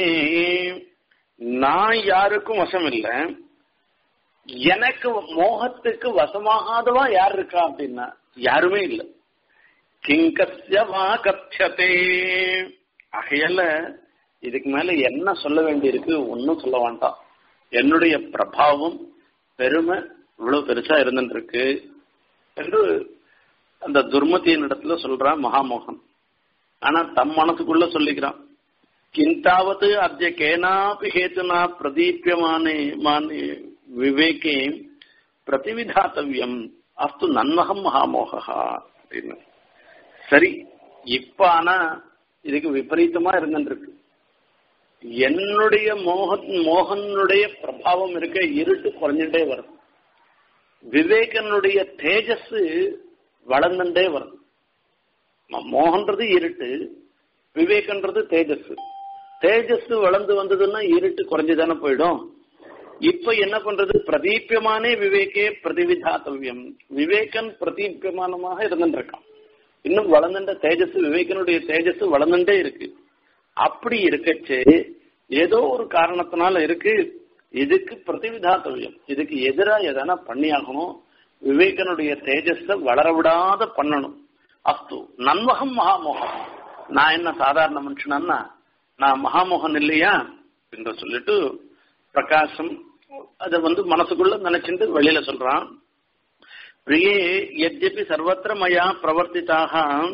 நான் யாருக்கும் வசம் இல்லை எனக்கு மோகத்துக்கு வசமாகாதவா யார் இருக்கா அப்படின்னா யாருமே இல்லை கிங்கஸ்ய வா கப்சதே ஆகையால இதுக்கு மேல என்ன சொல்ல வேண்டியிருக்கு ஒன்னும் சொல்ல வேண்டாம் என்னுடைய பிரபாவம் பெருமை இவ்வளவு பெருசா இருந்துட்டு இருக்கு என்று அந்த துர்மதியின் இடத்துல சொல்றான் மகாமோகன் ஆனா தம் மனசுக்குள்ள சொல்லிக்கிறான் கிந்தாவத் அத்திய கேனாபி ஹேத்துனா பிரதீபியமானே மானே விவேகே பிரதிவிதாத்தவியம் அஸ்து நன்மகம் மகாமோகா அப்படின்னு சரி இப்ப ஆனா இதுக்கு விபரீதமா இருந்துருக்கு என்னுடைய மோக மோகனுடைய பிரபாவம் இருக்க இருட்டு குறைஞ்சுட்டே வருது விவேகனுடைய தேஜஸ் வளர்ந்துட்டே வருது மோகன்றது இருட்டு விவேகன்றது தேஜஸ் தேஜஸ் வளர்ந்து வந்ததுன்னா இருட்டு குறைஞ்சுதானே போயிடும் இப்ப என்ன பண்றது பிரதீபியமானே விவேகே பிரதிவிதாத்தவியம் விவேகன் பிரதீபியமானமாக இருந்துட்டு இருக்கான் இன்னும் வளர்ந்துட்ட தேஜஸ் விவேகனுடைய தேஜஸ் வளர்ந்துட்டே இருக்கு அப்படி இருக்கச்சு ஏதோ ஒரு காரணத்தினால இருக்கு இதுக்கு பிரதிவிதாத்தவியம் இதுக்கு எதிரா எதனா பண்ணியாகணும் விவேகனுடைய தேஜஸ வளர விடாத பண்ணணும் அஸ்து நன்மகம் மகாமோகம் நான் என்ன சாதாரண மனுஷனா நான் மகாமோகன் இல்லையா என்று சொல்லிட்டு பிரகாசம் அத வந்து மனசுக்குள்ள நினைச்சிட்டு வெளியில சொல்றான் பிரியே எத்யபி சர்வத்திர மயா பிரவர்த்திதாக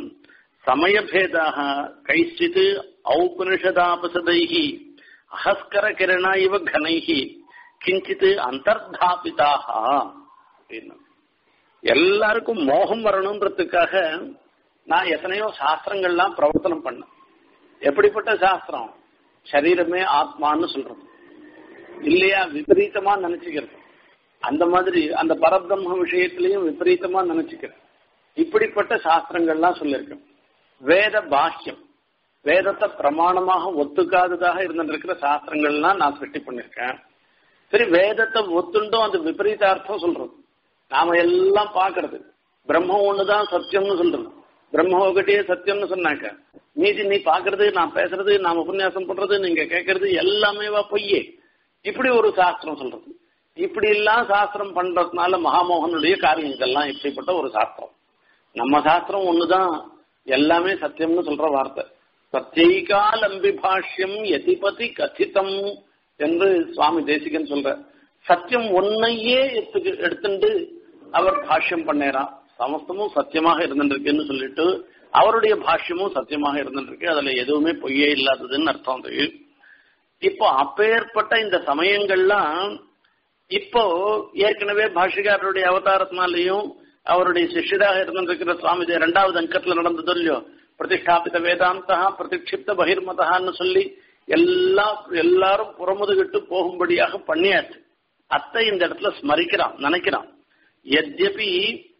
சமயபேதாக கைச்சித் ஔபனிஷதாபசதைஹி அகஸ்கர கிரண இவ கனைஹி கிஞ்சித் அந்தர்தாபிதாக அப்படின்னு எல்லாருக்கும் மோகம் வரணுன்றதுக்காக நான் எத்தனையோ சாஸ்திரங்கள்லாம் பிரவர்த்தனம் பண்ணேன் எப்படிப்பட்ட சாஸ்திரம் சரீரமே ஆத்மான்னு சொல்றது இல்லையா விபரீதமா நினைச்சுக்கிறது அந்த மாதிரி அந்த பரபிரம்ம விஷயத்திலையும் விபரீதமா நினைச்சுக்கிறேன் இப்படிப்பட்ட சாஸ்திரங்கள்லாம் சொல்லியிருக்கேன் வேத பாஷ்யம் வேதத்தை பிரமாணமாக ஒத்துக்காததாக இருந்திருக்கிற சாஸ்திரங்கள்லாம் நான் சிருஷ்டி பண்ணிருக்கேன் சரி வேதத்தை ஒத்துண்டும் அது விபரீத அர்த்தம் சொல்றது நாம எல்லாம் பாக்குறது பிரம்மம் ஒண்ணுதான் சத்தியம்னு சொல்றது பிரம்ம ஒகட்டியே சத்தியம்னு சொன்னாக்க மீதி நீ பாக்குறது நான் பேசுறது நான் உபன்யாசம் பண்றது நீங்க கேட்கறது எல்லாமேவா பொய்யே இப்படி ஒரு சாஸ்திரம் சொல்றது இப்படி எல்லாம் சாஸ்திரம் பண்றதுனால மகாமோகனுடைய காரியங்கள்லாம் இப்படிப்பட்ட ஒரு சாஸ்திரம் நம்ம சாஸ்திரம் ஒண்ணுதான் எல்லாமே சத்தியம்னு சொல்ற வார்த்தை சத்தியைகாலம்பி பாஷ்யம் எதிபதி கதிதம் என்று சுவாமி தேசிகன் சொல்ற சத்தியம் ஒன்னையே எடுத்து எடுத்துட்டு அவர் பாஷ்யம் பண்ணேறான் சமஸ்தமும் சத்தியமாக இருந்துருக்குன்னு சொல்லிட்டு அவருடைய பாஷ்யமும் சத்தியமாக இருந்துருக்கு அதுல எதுவுமே பொய்யே இல்லாததுன்னு அர்த்தம் அது இப்போ அப்பேற்பட்ட இந்த சமயங்கள்லாம் இப்போ ஏற்கனவே பாஷிகாரருடைய அவதாரத்தினாலையும் அவருடைய சிஷ்யராக இருந்திருக்கிற சுவாமி இரண்டாவது அங்கத்துல நடந்தது இல்லையோ பிரதிஷ்டாபித வேதாந்தா பிரதிக்ஷிப்த பகிர்மதான்னு சொல்லி எல்லாம் எல்லாரும் புறமுதுகிட்டு போகும்படியாக பண்ணியாச்சு அத்தை இந்த இடத்துல ஸ்மரிக்கிறான் நினைக்கிறான் எத்யபி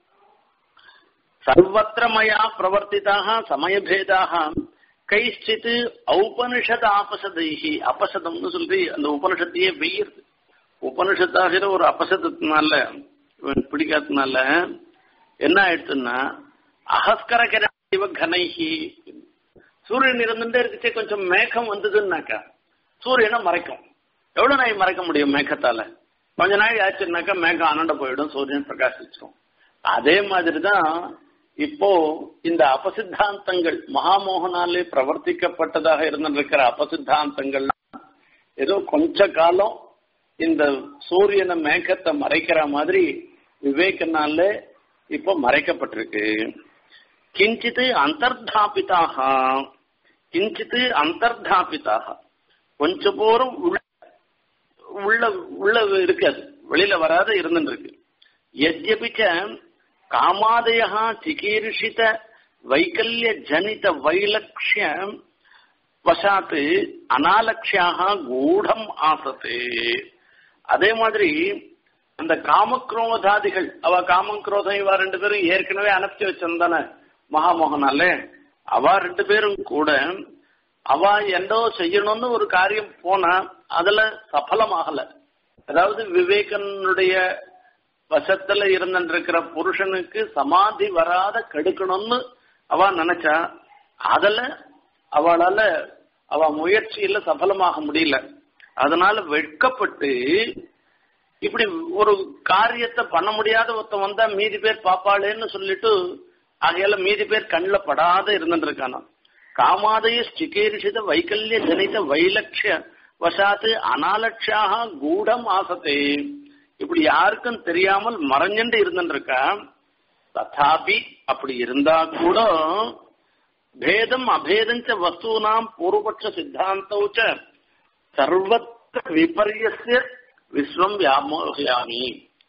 சர்வத்திர மயா பிரவர்த்திதாக சமயபேதாக கைச்சித்து ஔபனிஷத் ஆபசதைஹி அபசதம்னு சொல்லி அந்த உபனிஷத்தையே வெய்யறது உபனிஷத்தாகிற ஒரு அபசதத்தினால பிடிக்காததுனால என்ன ஆயிடுச்சுன்னா அகஸ்கர கிரவ கனைஹி சூரியன் இருந்துட்டே இருக்குச்சே கொஞ்சம் மேகம் வந்ததுன்னாக்கா சூரியனை மறைக்கும் எவ்வளவு நாள் மறைக்க முடியும் மேகத்தால கொஞ்ச நாள் ஆச்சுன்னாக்கா மேகம் அனண்ட போயிடும் சூரியன் பிரகாசிச்சிடும் அதே மாதிரிதான் இப்போ இந்த அபசித்தாந்தங்கள் மகாமோகனாலே பிரவர்த்திக்கப்பட்டதாக இருந்திருக்கிற அபசித்தாந்தங்கள் ஏதோ கொஞ்ச காலம் இந்த சூரியனை மேகத்தை மறைக்கிற மாதிரி விவேகனால இப்போ மறைக்கப்பட்டிருக்கு கிஞ்சித்து அந்தர்தாபிதாக கிஞ்சித்து அந்தர்தாபிதாக கொஞ்ச போரும் உள்ள உள்ள உள்ள இருக்காது வெளியில வராத இருந்துட்டு இருக்கு எத்யபிச்ச காமாதய சிகீர்ஷித வைக்கல்ய ஜனித வைலக்ஷ்ய வசாத் அனாலக்ஷியாக கூடம் ஆசத்து அதே மாதிரி அந்த காமக்ரோதாதிகள் அவ காமக்ரோதம் இவா ரெண்டு பேரும் ஏற்கனவே அனுப்பிச்சு வச்சிருந்தான மகாமோகனால அவ ரெண்டு பேரும் கூட அவ எந்தோ செய்யணும்னு ஒரு காரியம் போனா அதுல சஃலமாகல அதாவது விவேகனுடைய வசத்துல இருந்திருக்கிற புருஷனுக்கு சமாதி வராத கெடுக்கணும்னு அவ நினைச்சா அதுல அவளால அவ முயற்சியில சஃலமாக முடியல அதனால வெட்கப்பட்டு இப்படி ஒரு காரியத்தை பண்ண முடியாத ஒருத்தன் வந்தா மீதி பேர் பாப்பாளேன்னு சொல்லிட்டு ஆகையால மீதி பேர் கண்ணில் படாத இருந்துருக்கானா காமாதய சிகீர்ஷித வைக்கல்ய ஜனித வைலட்சிய வசாத்து அனாலட்சியாக கூடம் ஆசத்தே இப்படி யாருக்கும் தெரியாமல் மறைஞ்சண்டு இருந்துருக்கா ததாபி அப்படி இருந்தா கூட பேதம் அபேதஞ்ச வஸ்தூனாம் பூர்வபட்ச சித்தாந்தௌச்ச சர்வத்திர விபரியசிய விஸ்வம் வியாமோகியாமி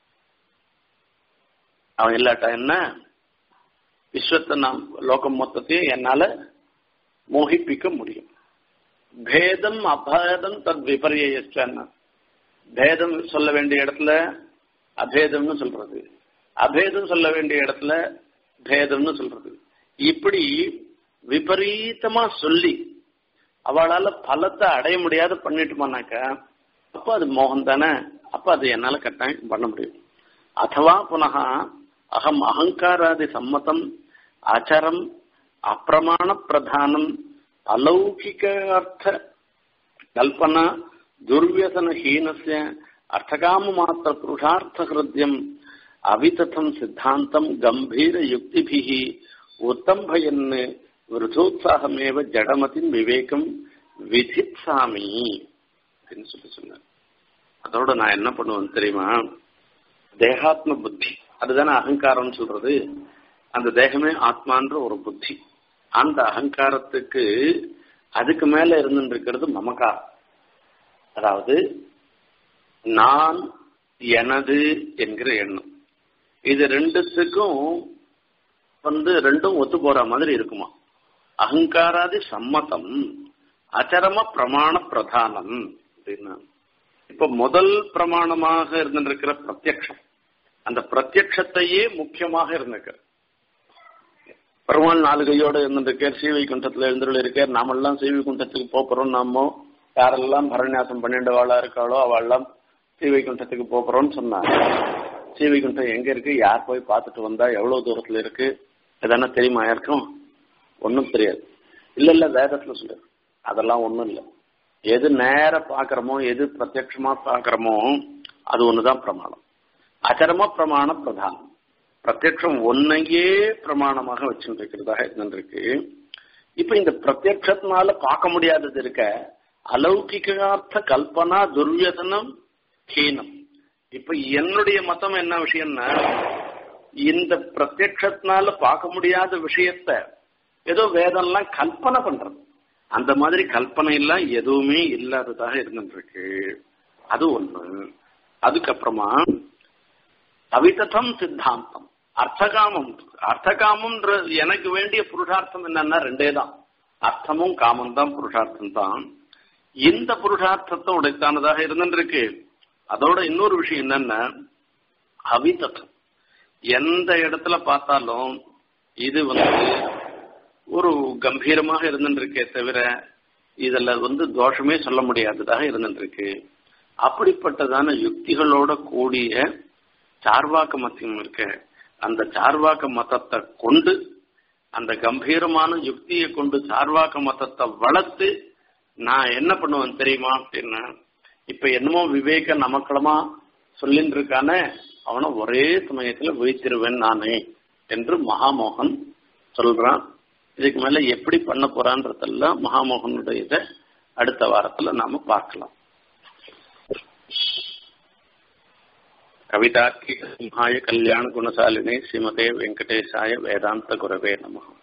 அவன் இல்லாட்டா என்ன விஸ்வத்தை நாம் லோகம் மொத்தத்தையும் என்னால மோகிப்பிக்க முடியும் பேதம் அபேதம் தத் விபரிய பேதம் சொல்ல வேண்டிய இடத்துல அபேதம்னு சொல்றது அபேதம் சொல்ல வேண்டிய இடத்துல பேதம்னு சொல்றது இப்படி விபரீதமா சொல்லி அவளால பலத்தை அடைய முடியாத பண்ணிட்டுமானாக்கா அப்ப அது மோகம் தானே அப்ப அது என்னால கட்டாயம் பண்ண முடியும் அதுவா புனக அகம் அகங்காராதி சம்மதம் ஆச்சாரம் அப்பிரமாண பிரதானம் அலௌகிக அர்த்த கல்பனா துர்வியசனஹீனஸ்ய அர்த்தகாம மாத்திர புருஷார்த்த ஹிருத்யம் அவிததம் சித்தாந்தம் கம்பீர யுக்திபிகி உத்தம்பயன் விருதோத்சாகமேவ ஜடமதின் விவேகம் விதித்சாமி அப்படின்னு சொல்லி சொன்னார் அதோட நான் என்ன பண்ணுவேன் தெரியுமா தேகாத்ம புத்தி அதுதானே அகங்காரம்னு சொல்றது அந்த தேகமே ஆத்மான்ற ஒரு புத்தி அந்த அகங்காரத்துக்கு அதுக்கு மேல இருந்துட்டு இருக்கிறது மமகாரம் அதாவது நான் எனது என்கிற எண்ணம் இது ரெண்டுத்துக்கும் வந்து ரெண்டும் ஒத்து போற மாதிரி இருக்குமா அகங்காராதி சம்மதம் அச்சரம பிரமாண பிரதானம் அப்படின்னா இப்ப முதல் பிரமாணமாக இருந்திருக்கிற பிரத்யக்ஷம் அந்த பிரத்யக்ஷத்தையே முக்கியமாக இருந்திருக்க பெருமாள் நாலு கையோட இருந்திருக்கார் சீவை குண்டத்துல எழுந்துள்ள இருக்கார் நாமெல்லாம் சீவை குண்டத்துக்கு போறோம் நாமோ யாரெல்லாம் பரநியாசம் பன்னெண்டு வாழா இருக்காளோ அவெல்லாம் ஸ்ரீவைகுண்டத்துக்கு போகிறோம்னு சொன்னாங்க ஸ்ரீவைகுண்டம் எங்க இருக்கு யார் போய் பார்த்துட்டு வந்தா எவ்வளவு தூரத்துல இருக்கு எதனா தெரியுமா யாருக்கும் ஒன்றும் தெரியாது இல்ல இல்ல வேதத்துல சொல்லு அதெல்லாம் ஒண்ணும் இல்லை எது நேர பாக்குறோமோ எது பிரத்யட்சமா பாக்குறோமோ அது ஒண்ணுதான் பிரமாணம் அச்சரம பிரமாண பிரதானம் பிரத்யட்சம் ஒன்னையே பிரமாணமாக வச்சுட்டு இருக்கிறதாக இருந்திருக்கு இப்ப இந்த பிரத்யட்சத்தினால பார்க்க முடியாதது இருக்க அலௌகிகார்த்த கல்பனா துர்வியதனம் ஹீனம் இப்ப என்னுடைய மதம் என்ன விஷயம்னா இந்த பிரத்யட்சத்தினால பார்க்க முடியாத விஷயத்த ஏதோ வேதம்லாம் கல்பனை பண்றது அந்த மாதிரி கல்பனை எல்லாம் எதுவுமே இல்லாததாக இருந்துருக்கு அது ஒண்ணு அதுக்கப்புறமா அவிததம் சித்தாந்தம் அர்த்தகாமம் அர்த்தகாமம்ன்ற எனக்கு வேண்டிய புருஷார்த்தம் என்னன்னா ரெண்டே தான் அர்த்தமும் காமம் தான் புருஷார்த்தம் தான் இந்த புருஷார்த்தத்தை உடைத்தானதாக இருந்துருக்கு அதோட இன்னொரு விஷயம் என்னன்னா அவிதத்தம் எந்த இடத்துல பார்த்தாலும் இது வந்து ஒரு கம்பீரமாக இருந்துருக்கே தவிர இதுல வந்து தோஷமே சொல்ல முடியாததாக இருந்துருக்கு அப்படிப்பட்டதான யுக்திகளோட கூடிய சார்வாக்க மத்தியம் இருக்க அந்த சார்வாக்க மதத்தை கொண்டு அந்த கம்பீரமான யுக்தியை கொண்டு சார்வாக்க மதத்தை வளர்த்து நான் என்ன பண்ணுவேன் தெரியுமா அப்படின்னா இப்ப என்னமோ விவேக நமக்களமா சொல்லின்னு இருக்கானே அவனை ஒரே சமயத்துல வீழ்த்திருவேன் நானே என்று மகாமோகன் சொல்றான் இதுக்கு மேல எப்படி பண்ண போறான்றதெல்லாம் மகாமோகனுடைய இதை அடுத்த வாரத்துல நாம பார்க்கலாம் கவிதார்க்கிக சிம்ஹாய கல்யாண குணசாலினே ஸ்ரீமதே வெங்கடேசாய வேதாந்த குரவே நமகம்